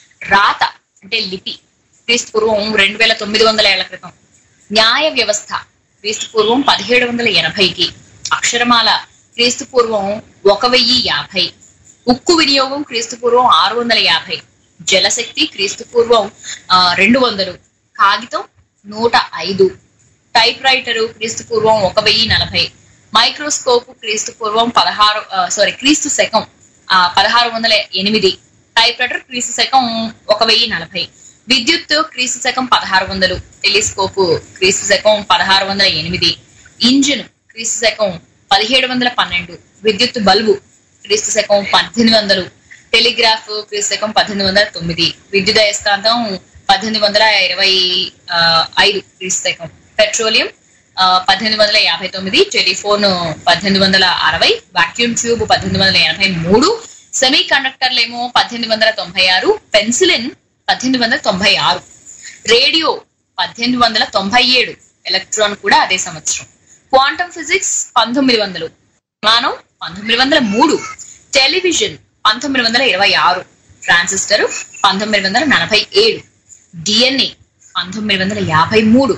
రాత అంటే లిపి క్రీస్తు పూర్వం రెండు వేల తొమ్మిది వందల ఏళ్ల క్రితం న్యాయ వ్యవస్థ క్రీస్తు పూర్వం పదిహేడు వందల ఎనభైకి అక్షరమాల క్రీస్తు పూర్వం ఒక వెయ్యి యాభై ఉక్కు వినియోగం క్రీస్తు పూర్వం ఆరు వందల యాభై జలశక్తి క్రీస్తు పూర్వం ఆ, రెండు వందలు కాగితం నూట ఐదు టైప్ రైటరు క్రీస్తు పూర్వం ఒక వెయ్యి నలభై మైక్రోస్కోప్ క్రీస్తు పూర్వం పదహారు సారీ క్రీస్తు శకం ఆ, పదహారు వందల ఎనిమిది టైప్ రైటర్ క్రీస్తు శకం ఒక వెయ్యి నలభై విద్యుత్ క్రీస్తు శకం పదహారు వందలు టెలిస్కోప్ క్రీస్తు శకం పదహారు వందల ఎనిమిది ఇంజిన్ క్రీస్తు శకం పదిహేడు వందల పన్నెండు విద్యుత్ బల్బు క్రీస్తు శకం పద్దెనిమిది వందలు టెలిగ్రాఫ్ క్రీస్తు శకం పద్దెనిమిది వందల తొమ్మిది విద్యుత్ అయస్కాంతం పద్దెనిమిది వందల ఇరవై ఆ, ఐదు క్రీస్తు శకం పెట్రోలియం ఆ, పద్దెనిమిది వందల యాభై తొమ్మిది టెలిఫోన్ పద్దెనిమిది వందల అరవై వాక్యూమ్ ట్యూబ్ పద్దెనిమిది వందల ఎనభై మూడు సెమీ కండక్టర్లు ఏమో పద్దెనిమిది వందల తొంభై ఆరు పెన్సిలిన్ పద్దెనిమిది వందల తొంభై ఆరు రేడియో పద్దెనిమిది వందల తొంభై ఏడు ఎలక్ట్రాన్ కూడా అదే సంవత్సరం క్వాంటమ్ ఫిజిక్స్ పంతొమ్మిది వందలు విమానం పంతొమ్మిది వందల మూడు టెలివిజన్ పంతొమ్మిది వందల ఇరవై ఆరు ట్రాన్సిస్టర్ పంతొమ్మిది వందల నలభై ఏడు డిఎన్ఏ పంతొమ్మిది వందల యాభై మూడు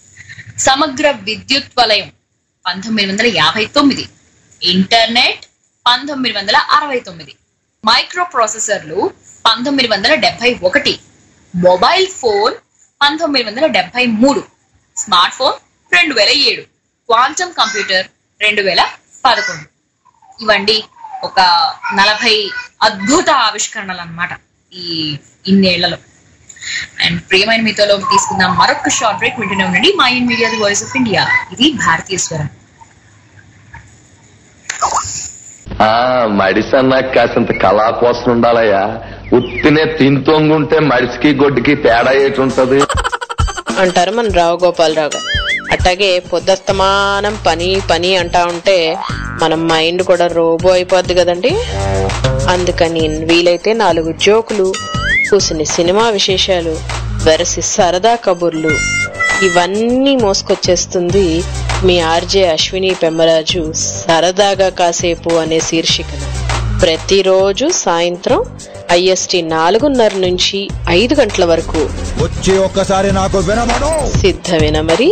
సమగ్ర విద్యుత్ వలయం పంతొమ్మిది వందల యాభై తొమ్మిది ఇంటర్నెట్ పంతొమ్మిది వందల అరవై తొమ్మిది మైక్రో ప్రాసెసర్లు పంతొమ్మిది వందల డెబ్బై ఒకటి మొబైల్ ఫోన్ పంతొమ్మిది వందల డెబ్బై మూడు స్మార్ట్ ఫోన్ రెండు వేల ఏడు క్వాంటమ్ కంప్యూటర్ రెండు వేల పదకొండు ఇవండి ఒక నలభై అద్భుత ఆవిష్కరణలు అన్నమాట ఈ ఇన్నేళ్లలో అండ్ ప్రియమైన మీతోలో తీసుకుందాం మరొక షార్ట్ బ్రేక్ వింటూనే ఉండండి మా in media the voice of India ఇది భారతీయ స్వరం ఆ మడిసన్నా కాసింత కళా కోసం ఉండాలయ్యా ఉత్తినే తింతోంగుంటే మడిసికి గొడ్డుకి తేడా ఏటుంటది అంటారు మన రావు గోపాలరావు గారు అట్లాగే పొద్దస్తమానం పని పని అంటా ఉంటే మన మైండ్ కూడా రోబో అయిపోద్ది కదండి అందుకని వీలైతే నాలుగు జోకులు కూసిన సినిమా విశేషాలు వెరసి సరదా కబుర్లు ఇవన్నీ మోసుకొచ్చేస్తుంది మీ ఆర్జే అశ్విని పెమ్మరాజు సరదాగా కాసేపు అనే శీర్షికన ప్రతిరోజు సాయంత్రం ఐఎస్టి నాలుగున్నర నుంచి ఐదు గంటల వరకు వచ్చి ఒక్కసారి నాకు వినమను సిద్ధమేనా మరి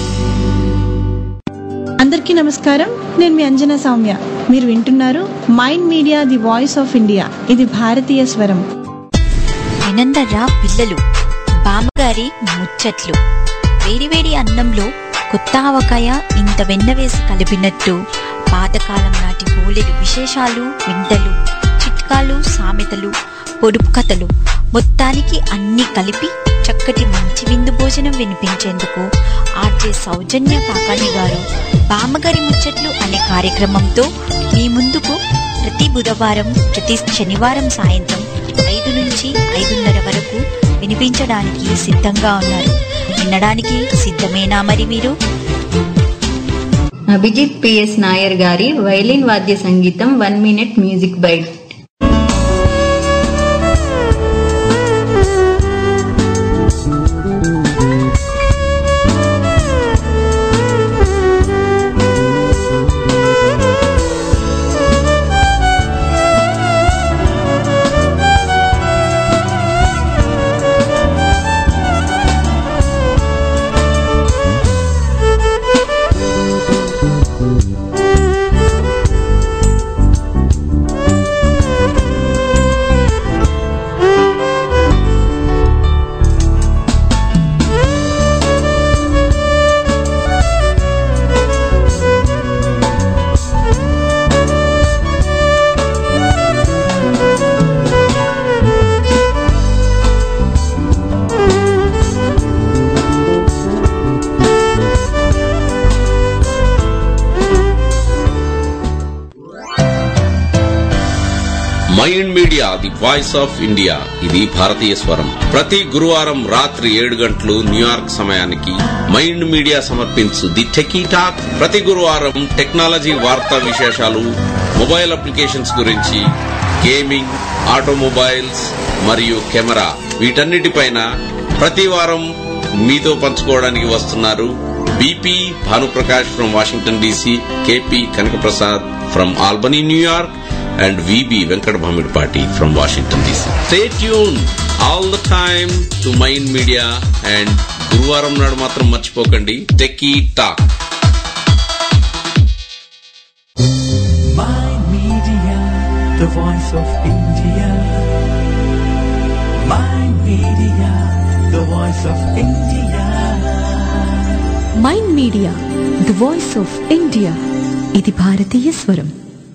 అందరికీ నమస్కారం నేను మీ అంజనా సౌమ్య మీరు వింటున్నారు Mind Media the voice of India ఇది భారతీయ స్వరం వినందర్రా పిల్లలు బామ్మగారి ముచ్చట్లు వేడివేడి అన్నంలో కొత్త ఆవకాయ ఇంత వెన్న వేసి కలిపినట్టు పాతకాలం నాటి బోలెడు విశేషాలు వింతలు చిట్కాలు సామెతలు పొడుపు కథలు మొత్తానికి అన్ని కలిపి చక్కటి మంచి విందు భోజనం వినిపించేందుకు ఆర్జే సౌజన్య కాకాని గారు బామ్మగారి ముచ్చట్లు అనే కార్యక్రమంతో మీ ముందుకు ప్రతి బుధవారం ప్రతి శనివారం సాయంత్రం ఐదు నుంచి ఐదున్నర వరకు వినిపించడానికి సిద్ధంగా ఉన్నారు వినడానికి సిద్ధమేనా మరి మీరు అభిజిత్ పిఎస్ నాయర్ గారి వైలిన్ వాద్య సంగీతం one minute music bite Mind Media the voice of India ఇది భారతీయ స్వరం ప్రతి గురువారం రాత్రి ఏడు గంటలు న్యూయార్క్ సమయానికి మైండ్ మీడియా సమర్పించు ది టెకీ టాక్ ప్రతి గురువారం టెక్నాలజీ వార్తా విశేషాలు మొబైల్ అప్లికేషన్స్ గురించి గేమింగ్ ఆటోమొబైల్స్ మరియు కెమెరా వీటన్నిటిపైన ప్రతి వారం మీతో పంచుకోవడానికి వస్తున్నారు BP Bhanuprakash from Washington DC KP Kanakaprasad from Albany New York and VB Venkat Bhamidpati from Washington DC. Stay tuned all the time to Mind Media and గురువారం నాడు మాత్రం మర్చిపోకండి Techie Talk Mind Media, the voice of India. Mind Media, the voice of India. Mind Media the voice of India ఇది భారతీయ స్వరం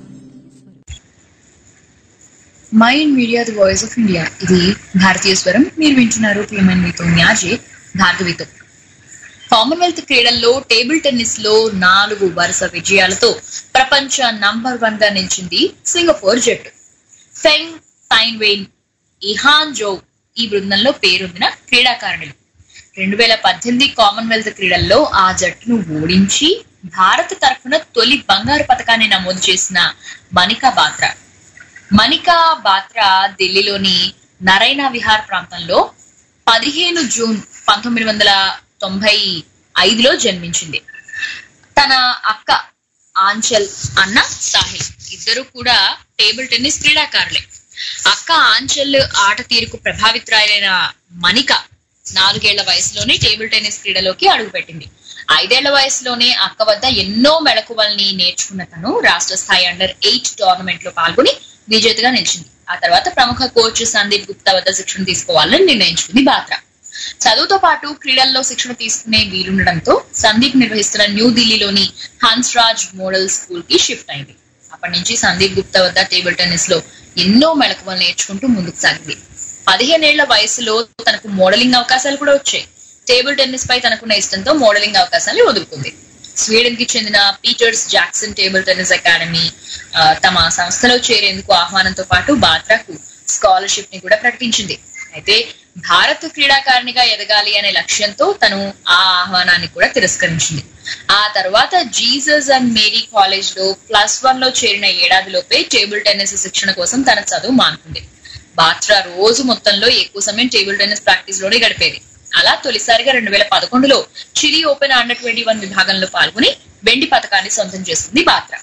Mind Media the voice of India ఇది భారతీయ స్వరం మీరు వింటున్నారు ప్రియమైన మీతో న్యాజే భార్గవితో కామన్వెల్త్ క్రీడల్లో టేబుల్ టెన్నిస్ లో నాలుగు వరుస విజయాలతో ప్రపంచ నంబర్ వన్ గా నిలిచింది సింగపూర్ జట్టు ఫెంగ్ సైన్వేన్ ఇహాన్ జో ఈ బృందంలో పేరొందిన క్రీడాకారుణులు రెండు వేల పద్దెనిమిది కామన్వెల్త్ క్రీడల్లో ఆ జట్టును ఓడించి భారత్ తరఫున తొలి బంగారు పథకాన్ని నమోదు చేసిన మనికా బాత్రా మనికా బాత్రా ఢిల్లీలోని నరైనా విహార్ ప్రాంతంలో పదిహేను జూన్ పంతొమ్మిది వందల తొంభై ఐదులో జన్మించింది తన అక్క ఆంచల్ అన్న సాహిల్ ఇద్దరు కూడా టేబుల్ టెన్నిస్ క్రీడాకారులే అక్క ఆంచల్ ఆట తీరుకు ప్రభావితురాలైన మనిక నాలుగేళ్ల వయసులోనే టేబుల్ టెన్నిస్ క్రీడలోకి అడుగుపెట్టింది ఐదేళ్ల వయసులోనే అక్క వద్ద ఎన్నో మెళకువల్ని నేర్చుకున్న తను రాష్ట్ర స్థాయి అండర్ ఎయిట్ టోర్నమెంట్ లో పాల్గొని విజేతగా నిలిచింది ఆ తర్వాత ప్రముఖ కోచ్ సందీప్ గుప్తా వద్ద శిక్షణ తీసుకోవాలని నిర్ణయించుకుంది బాత్రా చదువుతో పాటు క్రీడల్లో శిక్షణ తీసుకునే వీలుండడంతో సందీప్ నిర్వహిస్తున్న న్యూఢిల్లీలోని హన్స్ రాజ్ మోడల్ స్కూల్ కి షిఫ్ట్ అయింది అప్పటి నుంచి సందీప్ గుప్తా వద్ద టేబుల్ టెన్నిస్ లో ఎన్నో మెళకువలు నేర్చుకుంటూ ముందుకు సాగింది పదిహేనేళ్ల వయసులో తనకు మోడలింగ్ అవకాశాలు కూడా వచ్చాయి టేబుల్ టెన్నిస్ పై తనకున్న ఇష్టంతో మోడలింగ్ అవకాశాన్ని వదులుకుంది స్వీడన్ కి చెందిన Peters Jackson table tennis academy ఆ, తమ సంస్థలో చేరేందుకు ఆహ్వానంతో పాటు బాత్రాకు స్కాలర్షిప్ ని కూడా ప్రకటించింది అయితే భారత క్రీడాకారిణిగా ఎదగాలి అనే లక్ష్యంతో తను ఆ ఆహ్వానాన్ని కూడా తిరస్కరించింది ఆ తర్వాత జీసస్ అండ్ మేరీ కాలేజ్ లో ప్లస్ వన్ లో చేరిన ఏడాదిలోపే టేబుల్ టెన్నిస్ శిక్షణ కోసం తన చదువు మానుకుంది బాత్రా రోజు మొత్తంలో ఎక్కువ సమయం టేబుల్ టెన్నిస్ ప్రాక్టీస్ లోనే గడిపేది అలా తొలిసారిగా రెండు వేల పదకొండులో Chile open under twenty one విభాగంలో పాల్గొని వెండి పథకాన్ని సొంతం చేసుకుంది బాత్రా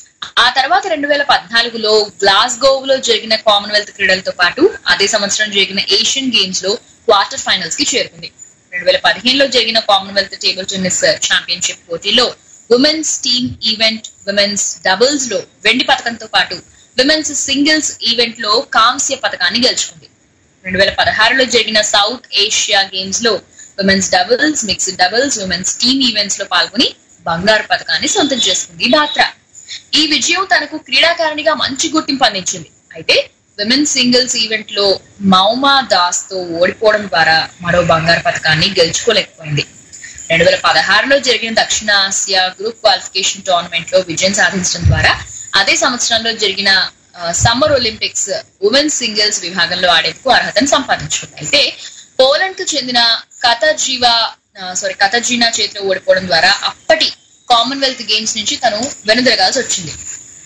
ఆ తర్వాత రెండు వేల పద్నాలుగులో గ్లాస్గోవ్ జరిగిన కామన్వెల్త్ క్రీడలతో పాటు అదే సంవత్సరం జరిగిన ఏషియన్ గేమ్స్ లో క్వార్టర్ ఫైనల్స్ కి చేరుకుంది రెండు వేల పదిహేనులో జరిగిన కామన్వెల్త్ టేబుల్ టెన్నిస్ ఛాంపియన్షిప్ పోటీలో women's team event women's doubles లో వెండి పథకంతో పాటు విమెన్స్ సింగిల్స్ ఈవెంట్ లో కాంస్య పథకాన్ని గెలుచుకుంది రెండు వేల పదహారులో జరిగిన సౌత్ ఏషియా గేమ్స్ లో women's doubles mixed doubles women's team events లో పాల్గొని బంగారు పథకాన్ని సొంతం చేసుకుంది బాత్రా ఈ విజయం తనకు క్రీడాకారిణిగా మంచి గుర్తింపు అందించింది అయితే విమెన్ సింగిల్స్ ఈవెంట్ లో మౌమా దాస్ తో ఓడిపోవడం ద్వారా మరో బంగారు పథకాన్ని గెలుచుకోలేకపోయింది రెండు వేల పదహారులో జరిగిన దక్షిణ ఆసియా గ్రూప్ క్వాలిఫికేషన్ టోర్నమెంట్ లో విజయం సాధించడం ద్వారా అదే సంవత్సరంలో జరిగిన సమ్మర్ ఒలింపిక్స్ ఉమెన్ సింగిల్స్ విభాగంలో ఆడేందుకు అర్హతను సంపాదించుకుంది అయితే పోలాండ్ కు చెందిన కథజీవా సారీ కథజీనా చేతిలో ఓడిపోవడం ద్వారా అప్పటి కామన్వెల్త్ గేమ్స్ నుంచి తను వెనుదిరగాల్సి వచ్చింది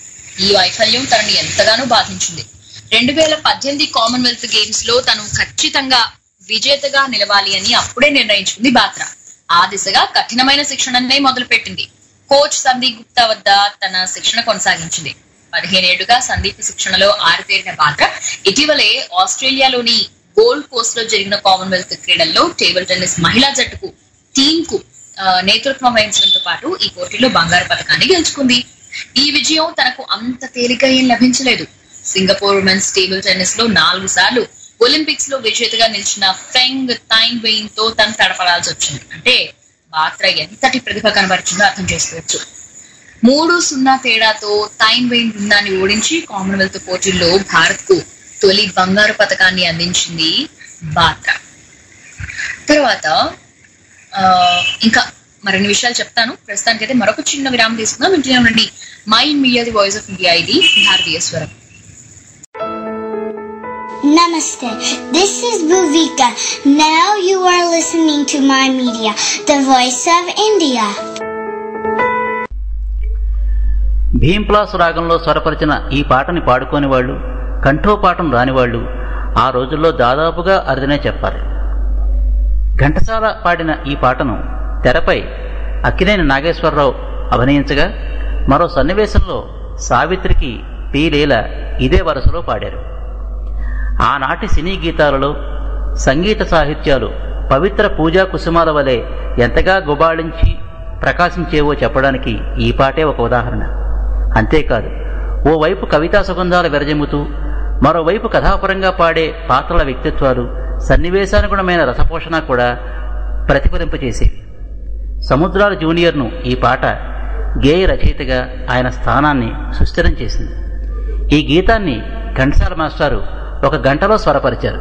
ఈ వైఫల్యం తనని ఎంతగానో బాధించింది రెండు వేల పద్దెనిమిది కామన్వెల్త్ గేమ్స్ లో తను ఖచ్చితంగా విజేతగా నిలవాలి అని అప్పుడే నిర్ణయించుకుంది బాత్రా ఆ దిశగా కఠినమైన శిక్షణనే మొదలుపెట్టింది కోచ్ సందీప్ గుప్తా వద్ద తన శిక్షణ కొనసాగించింది పదిహేనేళ్లుగా సందీప్ శిక్షణలో ఆరితేరిన బాత్రా ఇటీవలే ఆస్ట్రేలియాలోని గోల్డ్ కోస్ట్ లో జరిగిన కామన్వెల్త్ క్రీడల్లో టేబుల్ టెన్నిస్ మహిళా జట్టుకు టీం కు ఆ, నేతృత్వం వహించడంతో పాటు ఈ పోటీలో బంగారు పథకాన్ని గెలుచుకుంది ఈ విజయం తనకు అంత తేలిక ఏం లభించలేదు సింగపూర్ ఉమెన్స్ టేబుల్ టెన్నిస్ లో నాలుగు సార్లు ఒలింపిక్స్ లో విజేతగా నిలిచిన ఫెంగ్ తైన్ వెయిన్ తో తను తడపడాల్సి వచ్చింది అంటే బాత్రా ఎంతటి ప్రతిభ కనబరిచిందో అర్థం చేసుకోవచ్చు మూడు సున్నా తేడాతో తైన్ వెయిన్ బృందాన్ని ఓడించి కామన్వెల్త్ పోటీల్లో భారత్ కు తొలి బంగారు పథకాన్ని అందించింది బాత్రా తర్వాత ఆ, ఇంకా మరిన్ని విషయాలు చెప్తాను ప్రస్తుతానికైతే మరొక చిన్న విరామం తీసుకుందాం వింటూనే ఉండండి my media the voice of India ఇది భారతీయ స్వరం Namaste. This is Bhuvika. Now you are listening to my media, the voice of India. భీంప్లాస్ రాగంలో స్వరపరిచిన ఈ పాటని పాడుకోని వాళ్ళు కంఠోపాఠం రానివాళ్ళు ఆ రోజుల్లో దాదాపుగా అరుదనే చెప్పాలి ఘంటసాల పాడిన ఈ పాటను తెరపై అక్కినేని నాగేశ్వరరావు అభినయించగా మరో సన్నివేశంలో సావిత్రికి పి లీల ఇదే వరుసలో పాడారు ఆనాటి సినీ గీతాలలో సంగీత సాహిత్యాలు పవిత్ర పూజా కుసుమాల వలె ఎంతగా గుబాళించి ప్రకాశించేవో చెప్పడానికి ఈ పాటే ఒక ఉదాహరణ అంతేకాదు ఓవైపు కవితా సుగంధాలు విరజిమ్ముతూ మరోవైపు కథాపరంగా పాడే పాత్రల వ్యక్తిత్వాలు సన్నివేశానుగుణమైన రసపోషణ కూడా ప్రతిఫలింపచేసేవి సముద్రాల జూనియర్ను ఈ పాట గేయ రచయితగా ఆయన స్థానాన్ని సుస్థిరం చేసింది ఈ గీతాన్ని ఘంటసాల మాస్టారు ఒక గంటలో స్వరపరిచారు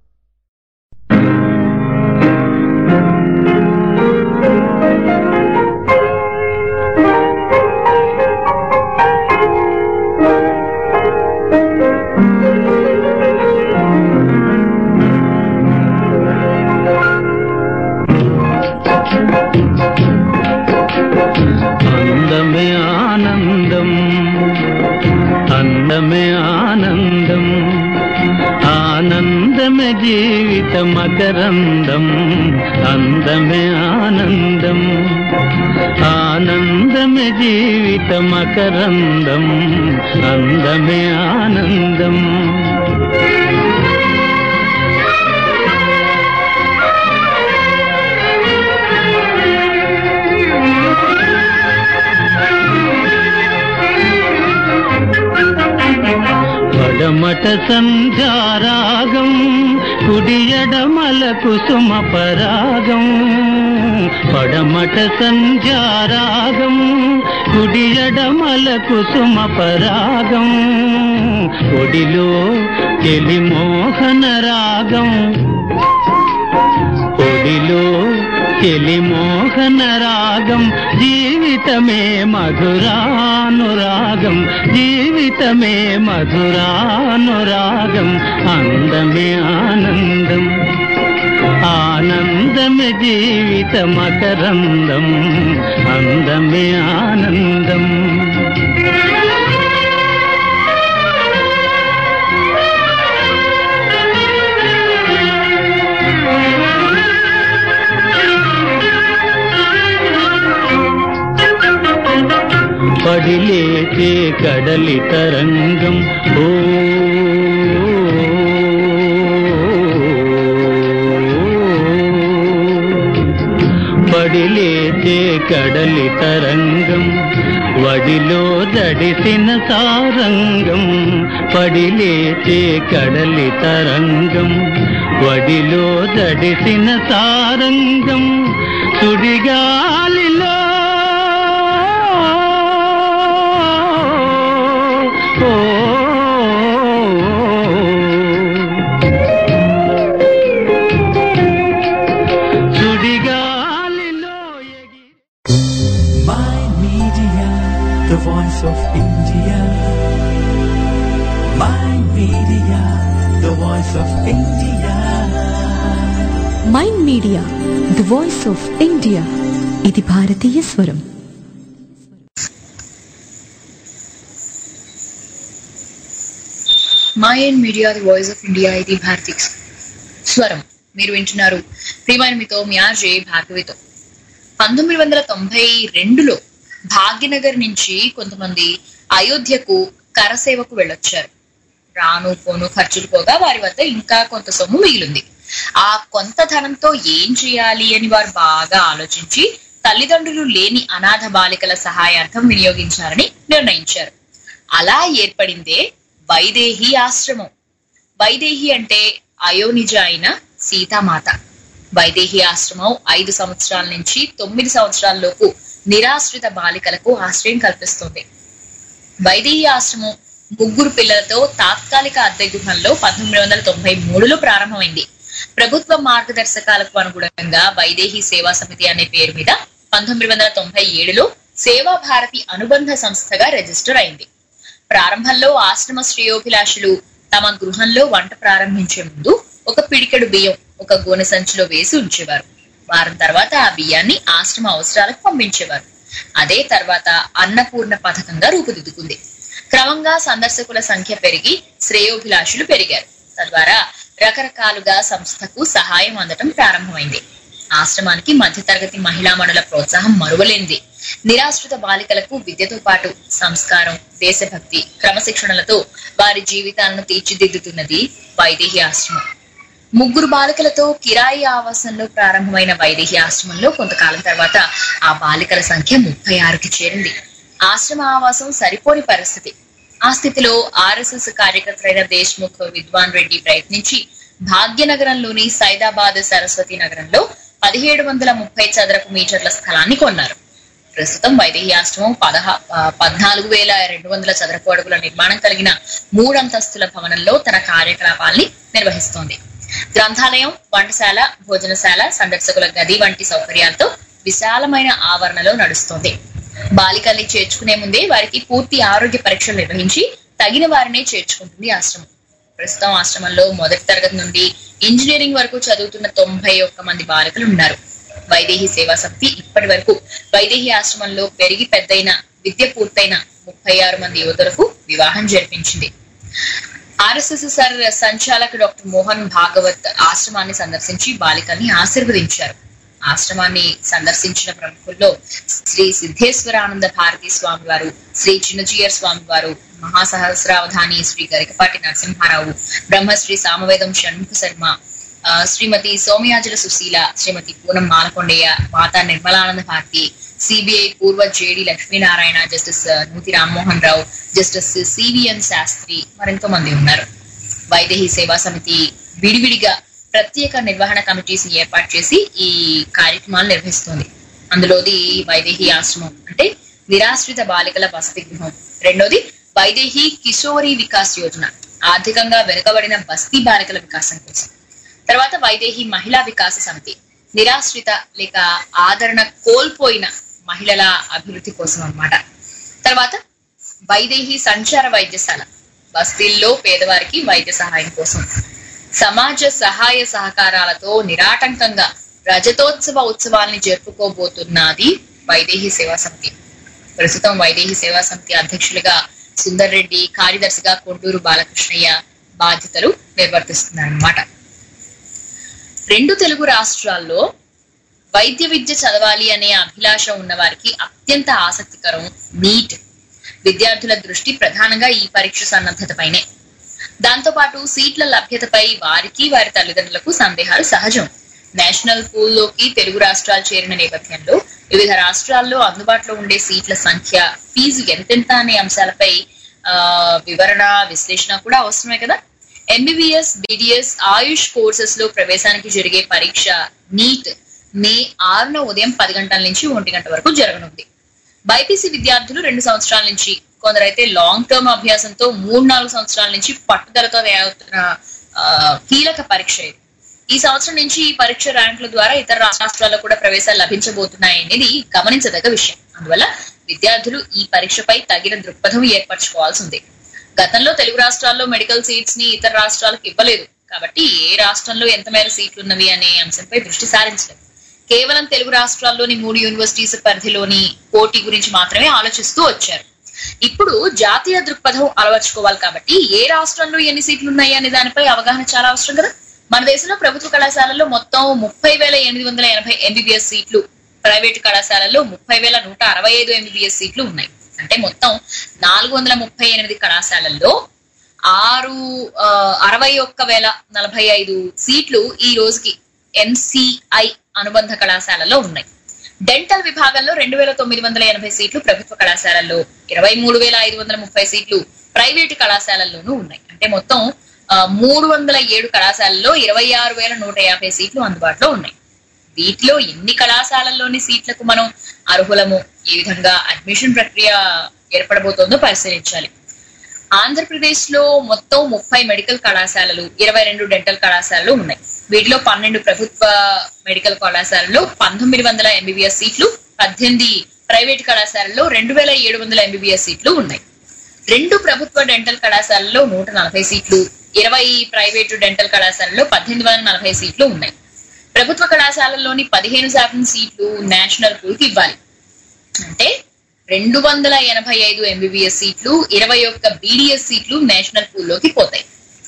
అందమే ఆనందం అందమే ఆనందం ఆనందమే జీవిత మకరందం అందమే ఆనందం ఆనందమే జీవిత మకరందం అందమే ఆనందం పడమట సంధ్యారాగం కుడియడమల కుసుమ పరాగం పడమట సంధ్యారాగం కుడియడమల కుసుమ పరాగం ఒడిలో తెలిమోహన రాగం ఒడిలో చెలి మోహన రాగం జీవితమే మధురానురాగం జీవితమే మధురానురాగం అందమే ఆనందం ఆనందమే జీవిత మకరందం అందమే ఆనందం పడిలేచే కడలి తరంగం ఓ పడిలేచే కడలి తరంగం వడిలో దడిసిన సారంగం పడిలేచే కడలి తరంగం వడిలో దడిసిన సారంగం సుడిగాలిలో ఓ సుడిగాలిలో Mind Media, the voice of India. Mind Media, the voice of India. Mind Media the voice of India ఇది భారతీయ స్వరం మాయన్ media the voice of India ఇది భారతీ స్వరం మీరు వింటున్నారు ప్రియమైన మీతో మీ ఆర్జే భార్గవితో పంతొమ్మిది వందల తొంభై రెండులో భాగ్యనగర్ నుంచి కొంతమంది అయోధ్యకు కరసేవకు వెళ్ళొచ్చారు రాను పోను ఖర్చులు పోగా వారి వద్ద ఇంకా కొంత సొమ్ము మిగిలింది ఆ కొంత ధనంతో ఏం చేయాలి అని వారు బాగా ఆలోచించి తల్లిదండ్రులు లేని అనాథ బాలికల సహాయార్థం వినియోగించాలని నిర్ణయించారు అలా ఏర్పడిందే వైదేహి ఆశ్రమం వైదేహి అంటే అయోనిజ అయిన సీతామాత వైదేహి ఆశ్రమం ఐదు సంవత్సరాల నుంచి తొమ్మిది సంవత్సరాల లోపు నిరాశ్రిత బాలికలకు ఆశ్రయం కల్పిస్తుంది వైదేహి ఆశ్రమం ముగ్గురు పిల్లలతో తాత్కాలిక అద్దె గృహంలో పంతొమ్మిది వందల తొంభై మూడులో ప్రారంభమైంది ప్రభుత్వ మార్గదర్శకాలకు అనుగుణంగా వైదేహి సేవా సమితి అనే పేరు మీద పంతొమ్మిది వందల తొంభై ఏడులో సేవా భారతి అనుబంధ సంస్థగా రిజిస్టర్ అయింది ప్రారంభంలో ఆశ్రమ శ్రేయోభిలాషులు తమ గృహంలో వంట ప్రారంభించే ముందు ఒక పిడికెడు బియ్యం ఒక గోనె సంచిలో వేసి ఉంచేవారు వారం తర్వాత ఆ బియ్యాన్ని ఆశ్రమ అవసరాలకు పంపించేవారు అదే తర్వాత అన్నపూర్ణ పథకంగా రూపుదిద్దుకుంది క్రమంగా సందర్శకుల సంఖ్య పెరిగి శ్రేయోభిలాషులు పెరిగారు తద్వారా రకరకాలుగా సంస్థకు సహాయం అందటం ప్రారంభమైంది ఆశ్రమానికి మధ్యతరగతి మహిళా మణుల ప్రోత్సాహం మరువలేనిది నిరాశ్రిత బాలికలకు విద్యతో పాటు సంస్కారం దేశభక్తి క్రమశిక్షణలతో వారి జీవితాలను తీర్చిదిద్దుతున్నది వైదేహి ఆశ్రమం ముగ్గురు బాలికలతో కిరాయి ఆవాసంలో ప్రారంభమైన వైదేహి ఆశ్రమంలో కొంతకాలం తర్వాత ఆ బాలికల సంఖ్య ముప్పై ఆరుకి చేరింది ఆశ్రమ ఆవాసం సరిపోని పరిస్థితి ఆ స్థితిలో ఆర్ఎస్ఎస్ కార్యకర్తలైన దేశ్ముఖ్ విద్వాన్ రెడ్డి ప్రయత్నించి భాగ్యనగరంలోని సైదాబాద్ సరస్వతి నగరంలో పదిహేడు వందల ముప్పై చదరపు మీటర్ల స్థలాన్ని కొన్నారు ప్రస్తుతం వైదేహి ఆశ్రమం పదహా ఆ, పద్నాలుగు వేల రెండు వందల చదరపు అడుగుల నిర్మాణం కలిగిన మూడంతస్తుల భవనంలో తన కార్యకలాపాల్ని నిర్వహిస్తోంది గ్రంథాలయం వంటశాల భోజనశాల సందర్శకుల గది వంటి సౌకర్యాలతో విశాలమైన ఆవరణలో నడుస్తోంది బాలికల్ని చేర్చుకునే ముందే వారికి పూర్తి ఆరోగ్య పరీక్షలు నిర్వహించి తగిన వారినే చేర్చుకుంటుంది ఆశ్రమం ప్రస్తుతం ఆశ్రమంలో మొదటి తరగతి నుండి ఇంజనీరింగ్ వరకు చదువుతున్న తొంభై ఒక్క మంది బాలికలు ఉన్నారు వైదేహి సేవా సమితి ఇప్పటి వరకు వైదేహి ఆశ్రమంలో పెరిగి పెద్దయిన విద్య పూర్తయిన ముప్పై ఆరు మంది యువతులకు వివాహం జరిపించింది ఆర్ఎస్ఎస్ఎస్ఆర్ సంచాలక డాక్టర్ మోహన్ భాగవత్ ఆశ్రమాన్ని సందర్శించి బాలికల్ని ఆశీర్వదించారు ఆశ్రమాన్ని సందర్శించిన ప్రముఖుల్లో శ్రీ సిద్ధేశ్వరానంద భారతి స్వామి వారు శ్రీ చిన్నజీయర్ స్వామి వారు మహాసహస్రావధాని శ్రీ గరికపాటి నరసింహారావు బ్రహ్మశ్రీ సామవేదం షణ్ముఖ శర్మ ఆ, శ్రీమతి సోమయాజుల సుశీల శ్రీమతి పూనం మాలకొండయ్య మాతా నిర్మలానంద భారతి సిబిఐ పూర్వ జేడి లక్ష్మీనారాయణ జస్టిస్ ఆ, నూతి రామ్మోహన్ రావు జస్టిస్ సివిఎన్ శాస్త్రి మరెంతో మంది ఉన్నారు వైదేహి సేవా సమితి విడివిడిగా ప్రత్యేక నిర్వహణ కమిటీస్ ని ఏర్పాటు చేసి ఈ కార్యక్రమాలు నిర్వహిస్తుంది అందులోది వైదేహి ఆశ్రమం అంటే నిరాశ్రిత బాలికల వసతి గృహం రెండోది వైదేహి కిషోరి వికాస్ యోజన ఆర్థికంగా వెనుకబడిన బస్తీ బాలికల వికాసం కోసం తర్వాత వైదేహి మహిళా వికాస సమితి నిరాశ్రిత లేక ఆదరణ కోల్పోయిన మహిళల అభివృద్ధి కోసం అన్నమాట తర్వాత వైదేహి సంచార వైద్యశాల బస్తీల్లో పేదవారికి వైద్య సహాయం కోసం సమాజ సహాయ సహకారాలతో నిరాటంకంగా రజతోత్సవ ఉత్సవాల్ని జరుపుకోబోతున్నది వైదేహి సేవా సమితి ప్రస్తుతం వైదేహి సేవా సమితి అధ్యక్షులుగా సుందర్ రెడ్డి కార్యదర్శిగా కొండూరు బాలకృష్ణయ్య బాధ్యతలు నిర్వర్తిస్తున్నారన్నమాట రెండు తెలుగు రాష్ట్రాల్లో వైద్య విద్య చదవాలి అనే అభిలాష ఉన్న వారికి అత్యంత ఆసక్తికరం నీట్ విద్యార్థుల దృష్టి ప్రధానంగా ఈ పరీక్ష సన్నద్ధతపైనే దాంతో పాటు సీట్ల లభ్యతపై వారికి వారి తల్లిదండ్రులకు సందేహాలు సహజం నేషనల్ పూల్లోకి తెలుగు రాష్ట్రాలు చేరిన నేపథ్యంలో వివిధ రాష్ట్రాల్లో అందుబాటులో ఉండే సీట్ల సంఖ్య ఫీజు ఎంతెంత అనే అంశాలపై ఆ వివరణ విశ్లేషణ కూడా అవసరమే కదా ఎంబీబీఎస్ బీడీఎస్ ఆయుష్ కోర్సెస్ లో ప్రవేశానికి జరిగే పరీక్ష నీట్ మే ఆరున ఉదయం పది గంటల నుంచి ఒంటి గంట వరకు జరగనుంది బైపీసీ విద్యార్థులు రెండు సంవత్సరాల నుంచి కొందరైతే లాంగ్ టర్మ్ అభ్యాసంతో మూడు నాలుగు సంవత్సరాల నుంచి పట్టుదలతో తయారవుతున్న ఆ, కీలక పరీక్ష ఇది ఈ సంవత్సరం నుంచి ఈ పరీక్ష ర్యాంకుల ద్వారా ఇతర రాష్ట్రాల్లో కూడా ప్రవేశాలు లభించబోతున్నాయి అనేది గమనించదగ్గ విషయం అందువల్ల విద్యార్థులు ఈ పరీక్షపై తగిన దృక్పథం ఏర్పరచుకోవాల్సి ఉంది గతంలో తెలుగు రాష్ట్రాల్లో మెడికల్ సీట్స్ ని ఇతర రాష్ట్రాలకు ఇవ్వలేదు కాబట్టి ఏ రాష్ట్రంలో ఎంత మేర సీట్లు ఉన్నవి అనే అంశంపై దృష్టి సారించలేదు కేవలం తెలుగు రాష్ట్రాల్లోని మూడు యూనివర్సిటీస్ పరిధిలోని పోటీ గురించి మాత్రమే ఆలోచిస్తూ వచ్చారు ఇప్పుడు జాతీయ దృక్పథం అలవర్చుకోవాలి కాబట్టి ఏ రాష్ట్రంలో ఎన్ని సీట్లు ఉన్నాయి అనే దానిపై అవగాహన చాలా అవసరం కదా మన దేశంలో ప్రభుత్వ కళాశాలల్లో మొత్తం ముప్పై వేల ఎనిమిది వందల ఎనభై ఎంబీబీఎస్ సీట్లు ప్రైవేటు కళాశాలల్లో ముప్పై వేల నూట అరవై ఐదు ఎంబీబీఎస్ సీట్లు ఉన్నాయి అంటే మొత్తం నాలుగు వందల ముప్పై ఎనిమిది కళాశాలల్లో ఆరు ఆ, అరవై ఒక్క వేల నలభై ఐదు సీట్లు ఈ రోజుకి ఎంసీఐ అనుబంధ కళాశాలలో ఉన్నాయి డెంటల్ విభాగంలో రెండు వేల తొమ్మిది వందల ఎనభై సీట్లు ప్రభుత్వ కళాశాలల్లో ఇరవై మూడు వేల ఐదు వందల ముప్పై సీట్లు ప్రైవేటు కళాశాలల్లోనూ ఉన్నాయి అంటే మొత్తం ఆ, మూడు వందల ఏడు కళాశాలల్లో ఇరవై ఆరు వేల నూట యాభై సీట్లు అందుబాటులో ఉన్నాయి వీటిలో ఎన్ని కళాశాలల్లోని సీట్లకు మనం అర్హులము ఏ విధంగా అడ్మిషన్ ప్రక్రియ ఏర్పడబోతోందో పరిశీలించాలి ఆంధ్రప్రదేశ్ లో మొత్తం ముప్పై మెడికల్ కళాశాలలు ఇరవై రెండు డెంటల్ కళాశాలలు ఉన్నాయి వీటిలో పన్నెండు ప్రభుత్వ మెడికల్ కళాశాలల్లో పంతొమ్మిది వందల ఎంబీబీఎస్ సీట్లు పద్దెనిమిది ప్రైవేట్ కళాశాలల్లో రెండు వేల ఏడు వందల ఎంబీబీఎస్ సీట్లు ఉన్నాయి రెండు ప్రభుత్వ డెంటల్ కళాశాలల్లో నూట నలభై సీట్లు ఇరవై ప్రైవేటు డెంటల్ కళాశాలలో పద్దెనిమిది వందల నలభై సీట్లు ఉన్నాయి ప్రభుత్వ కళాశాలల్లోని పదిహేను శాతం సీట్లు నేషనల్ పూల్కి ఇవ్వాలి అంటే రెండు వందల ఎనభై ఐదు ఎంబీబీఎస్ సీట్లు ఇరవై ఒక్క బీడీఎస్ సీట్లు నేషనల్ పూల్లోకి పోతాయి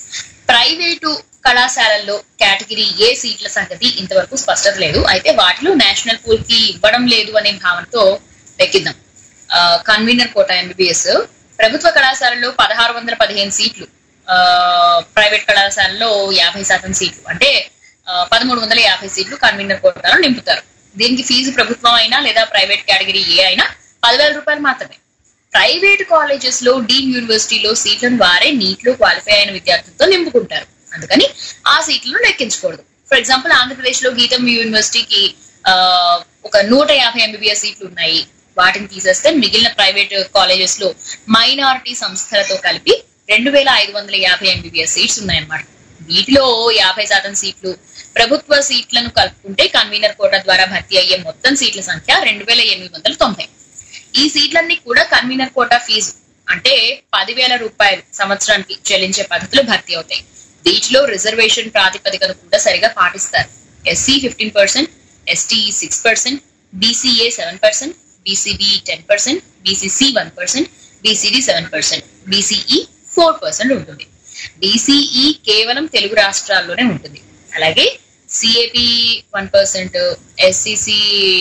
ప్రైవేటు కళాశాలల్లో కేటగిరీ ఏ సీట్ల సంగతి ఇంతవరకు స్పష్టత లేదు అయితే వాటిలో నేషనల్ పూల్ కి ఇవ్వడం లేదు అనే భావనతో లెక్కిద్దాం కన్వీనర్ కోట ఎంబీబీఎస్ ప్రభుత్వ కళాశాలలో పదహారు వందల పదిహేను సీట్లు ఆ, ప్రైవేట్ కళాశాలలో యాభై శాతం సీట్లు అంటే పదమూడు వందల యాభై సీట్లు కన్వీనర్ కోటాలో నింపుతారు దీనికి ఫీజు ప్రభుత్వం అయినా లేదా ప్రైవేట్ కేటగిరీ ఏ అయినా పదివేల రూపాయలు మాత్రమే ప్రైవేట్ కాలేజెస్ లో డీమ్ యూనివర్సిటీలో సీట్లను వారే నీట్ లో క్వాలిఫై అయిన విద్యార్థులతో నింపుకుంటారు అందుకని ఆ సీట్లను లెక్కించకూడదు ఫర్ ఎగ్జాంపుల్ ఆంధ్రప్రదేశ్ లో గీతం యూనివర్సిటీకి ఆ, ఒక నూట యాభై ఎంబీబీఎస్ సీట్లు ఉన్నాయి వాటిని తీసేస్తే మిగిలిన ప్రైవేట్ కాలేజెస్ లో మైనారిటీ సంస్థలతో కలిపి రెండు వేల ఐదు వందల యాభై ఎంబీబీఎస్ సీట్స్ ఉన్నాయన్నమాట వీటిలో యాభై శాతం సీట్లు ప్రభుత్వ సీట్లను కలుపుకుంటే కన్వీనర్ కోటా ద్వారా భర్తీ అయ్యే మొత్తం సీట్ల సంఖ్య రెండు వేల ఎనిమిది వందల తొంభై ఈ సీట్లన్నీ కూడా కన్వీనర్ కోటా ఫీజు అంటే పదివేల రూపాయలు సంవత్సరానికి చెల్లించే పద్ధతిలో భర్తీ అవుతాయి వీటిలో రిజర్వేషన్ ప్రాతిపదికను కూడా సరిగా పాటిస్తారు SC fifteen percent ST six percent BCA seven percent BCB ten percent BCC one percent BCD seven percent BCE four percent ఉంటుంది బీసీఈ కేవలం తెలుగు రాష్ట్రాల్లోనే ఉంటుంది అలాగే CAP one percent SCC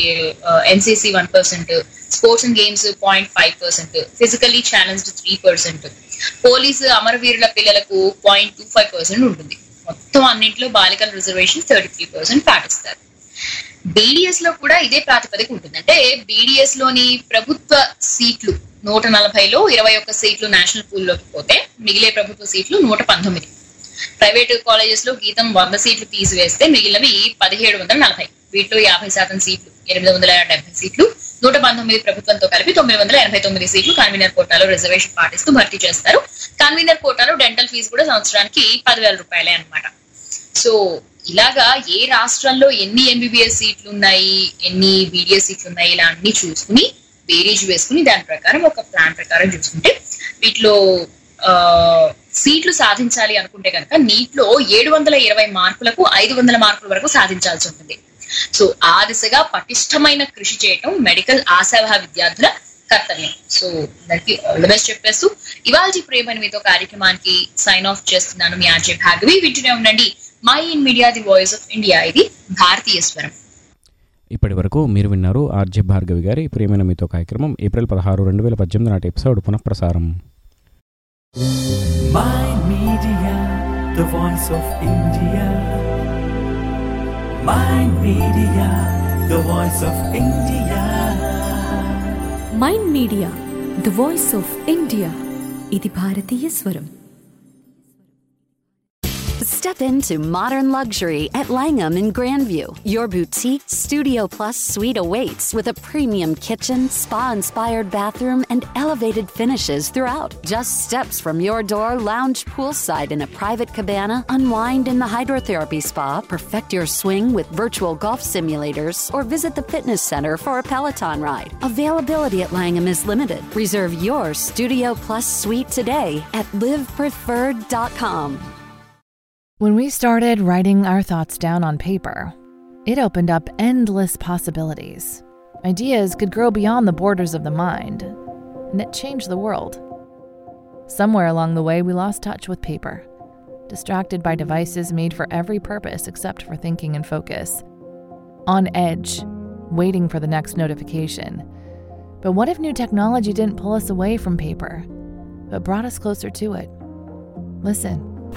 NCC one percent sports and games point five percent physically challenged three percent police అమరవీరుల పిల్లలకు point two five percent ఉంటుంది మొత్తం అన్నింటిలో బాలికల రిజర్వేషన్ థర్టీ త్రీ పర్సెంట్ పాటిస్తారు బీడీఎస్ లో కూడా ఇదే ప్రాతిపదిక ఉంటుంది అంటే బీడీఎస్ లోని ప్రభుత్వ సీట్లు నూట నలభైలో ఇరవై ఒక్క సీట్లు నేషనల్ పూల్ లోకి పోతే మిగిలే ప్రభుత్వ సీట్లు నూట పంతొమ్మిది ప్రైవేట్ కాలేజెస్ లో గీతం వంద సీట్లు తీసివేస్తే మిగిలినవి పదిహేడు వందల నలభై వీటిలో యాభై శాతం సీట్లు ఎనిమిది వందల డెబ్బై సీట్లు నూట పంతొమ్మిది ప్రభుత్వంతో కలిపి తొమ్మిది వందల ఎనభై తొమ్మిది సీట్లు కన్వీనర్ కోటాలో రిజర్వేషన్ పాటిస్తూ భర్తీ చేస్తారు కన్వీనర్ కోటాలో డెంటల్ ఫీజు కూడా సంవత్సరానికి పదివేల రూపాయలే అన్నమాట సో ఇలాగా ఏ రాష్ట్రంలో ఎన్ని ఎంబీబీఎస్ సీట్లు ఉన్నాయి ఎన్ని బీడిఎస్ సీట్లు ఉన్నాయి ఇలా అన్ని చూసుకుని బేరీజ్ వేసుకుని దాని ప్రకారం ఒక ప్లాన్ ప్రకారం చూసుకుంటే వీటిలో ఆ, సీట్లు సాధించాలి అనుకుంటే కనుక నీట్ లో ఏడు వందల ఇరవై మార్కులకు ఐదు వందల మార్కుల వరకు సాధించాల్సి ఉంటుంది సో ఆ దిశగా పటిష్టమైన కృషి చేయటం మెడికల్ ఆశావహ విద్యార్థుల కర్తవ్యం సో దానికి ఆల్ ది బెస్ట్ చెప్పేస్తూ ఇవాళ ప్రేమ మీతో కార్యక్రమానికి సైన్ ఆఫ్ చేస్తున్నాను మీ ఆర్జే భాగవి వింటూనే ఉండండి my in media the voice of India ఇది భారతీయ స్వరం ఇప్పటి వరకు మీరు విన్నారు ఆర్జే భార్గవి గారి ప్రియమైన మీతో కార్యక్రమం ఏప్రిల్ పదహారు రెండు వేల పద్దెనిమిది నాటి ఎపిసోడ్ పునఃప్రసారం My Media, the voice of India. My Media, the voice of India. Mind media the voice of India ఇది భారతీయ స్వరం Step into modern luxury at Langham in Grandview. Your boutique Studio Plus suite awaits with a premium kitchen, spa inspired bathroom, and elevated finishes throughout. Just steps from your door, lounge poolside in a private cabana, unwind in the hydrotherapy spa, perfect your swing with virtual golf simulators, or visit the fitness center for a Peloton ride. Availability at Langham is limited. Reserve your Studio Plus suite today at livepreferred.com. When we started writing our thoughts down on paper, it opened up endless possibilities. Ideas could grow beyond the borders of the mind, and it changed the world. Somewhere along the way, we lost touch with paper, distracted by devices made for every purpose except for thinking and focus. On edge, waiting for the next notification. But what if new technology didn't pull us away from paper, but brought us closer to it? Listen.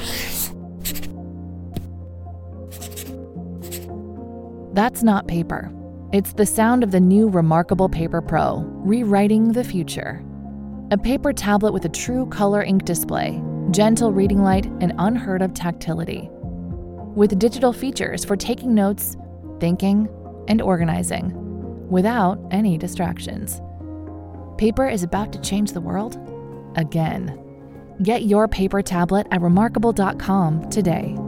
That's not paper. It's the sound of the new Remarkable Paper Pro, rewriting the future. A paper tablet with a true color ink display, gentle reading light, and unheard of tactility. With digital features for taking notes, thinking, and organizing, without any distractions. Paper is about to change the world again. Get your paper tablet at remarkable.com today.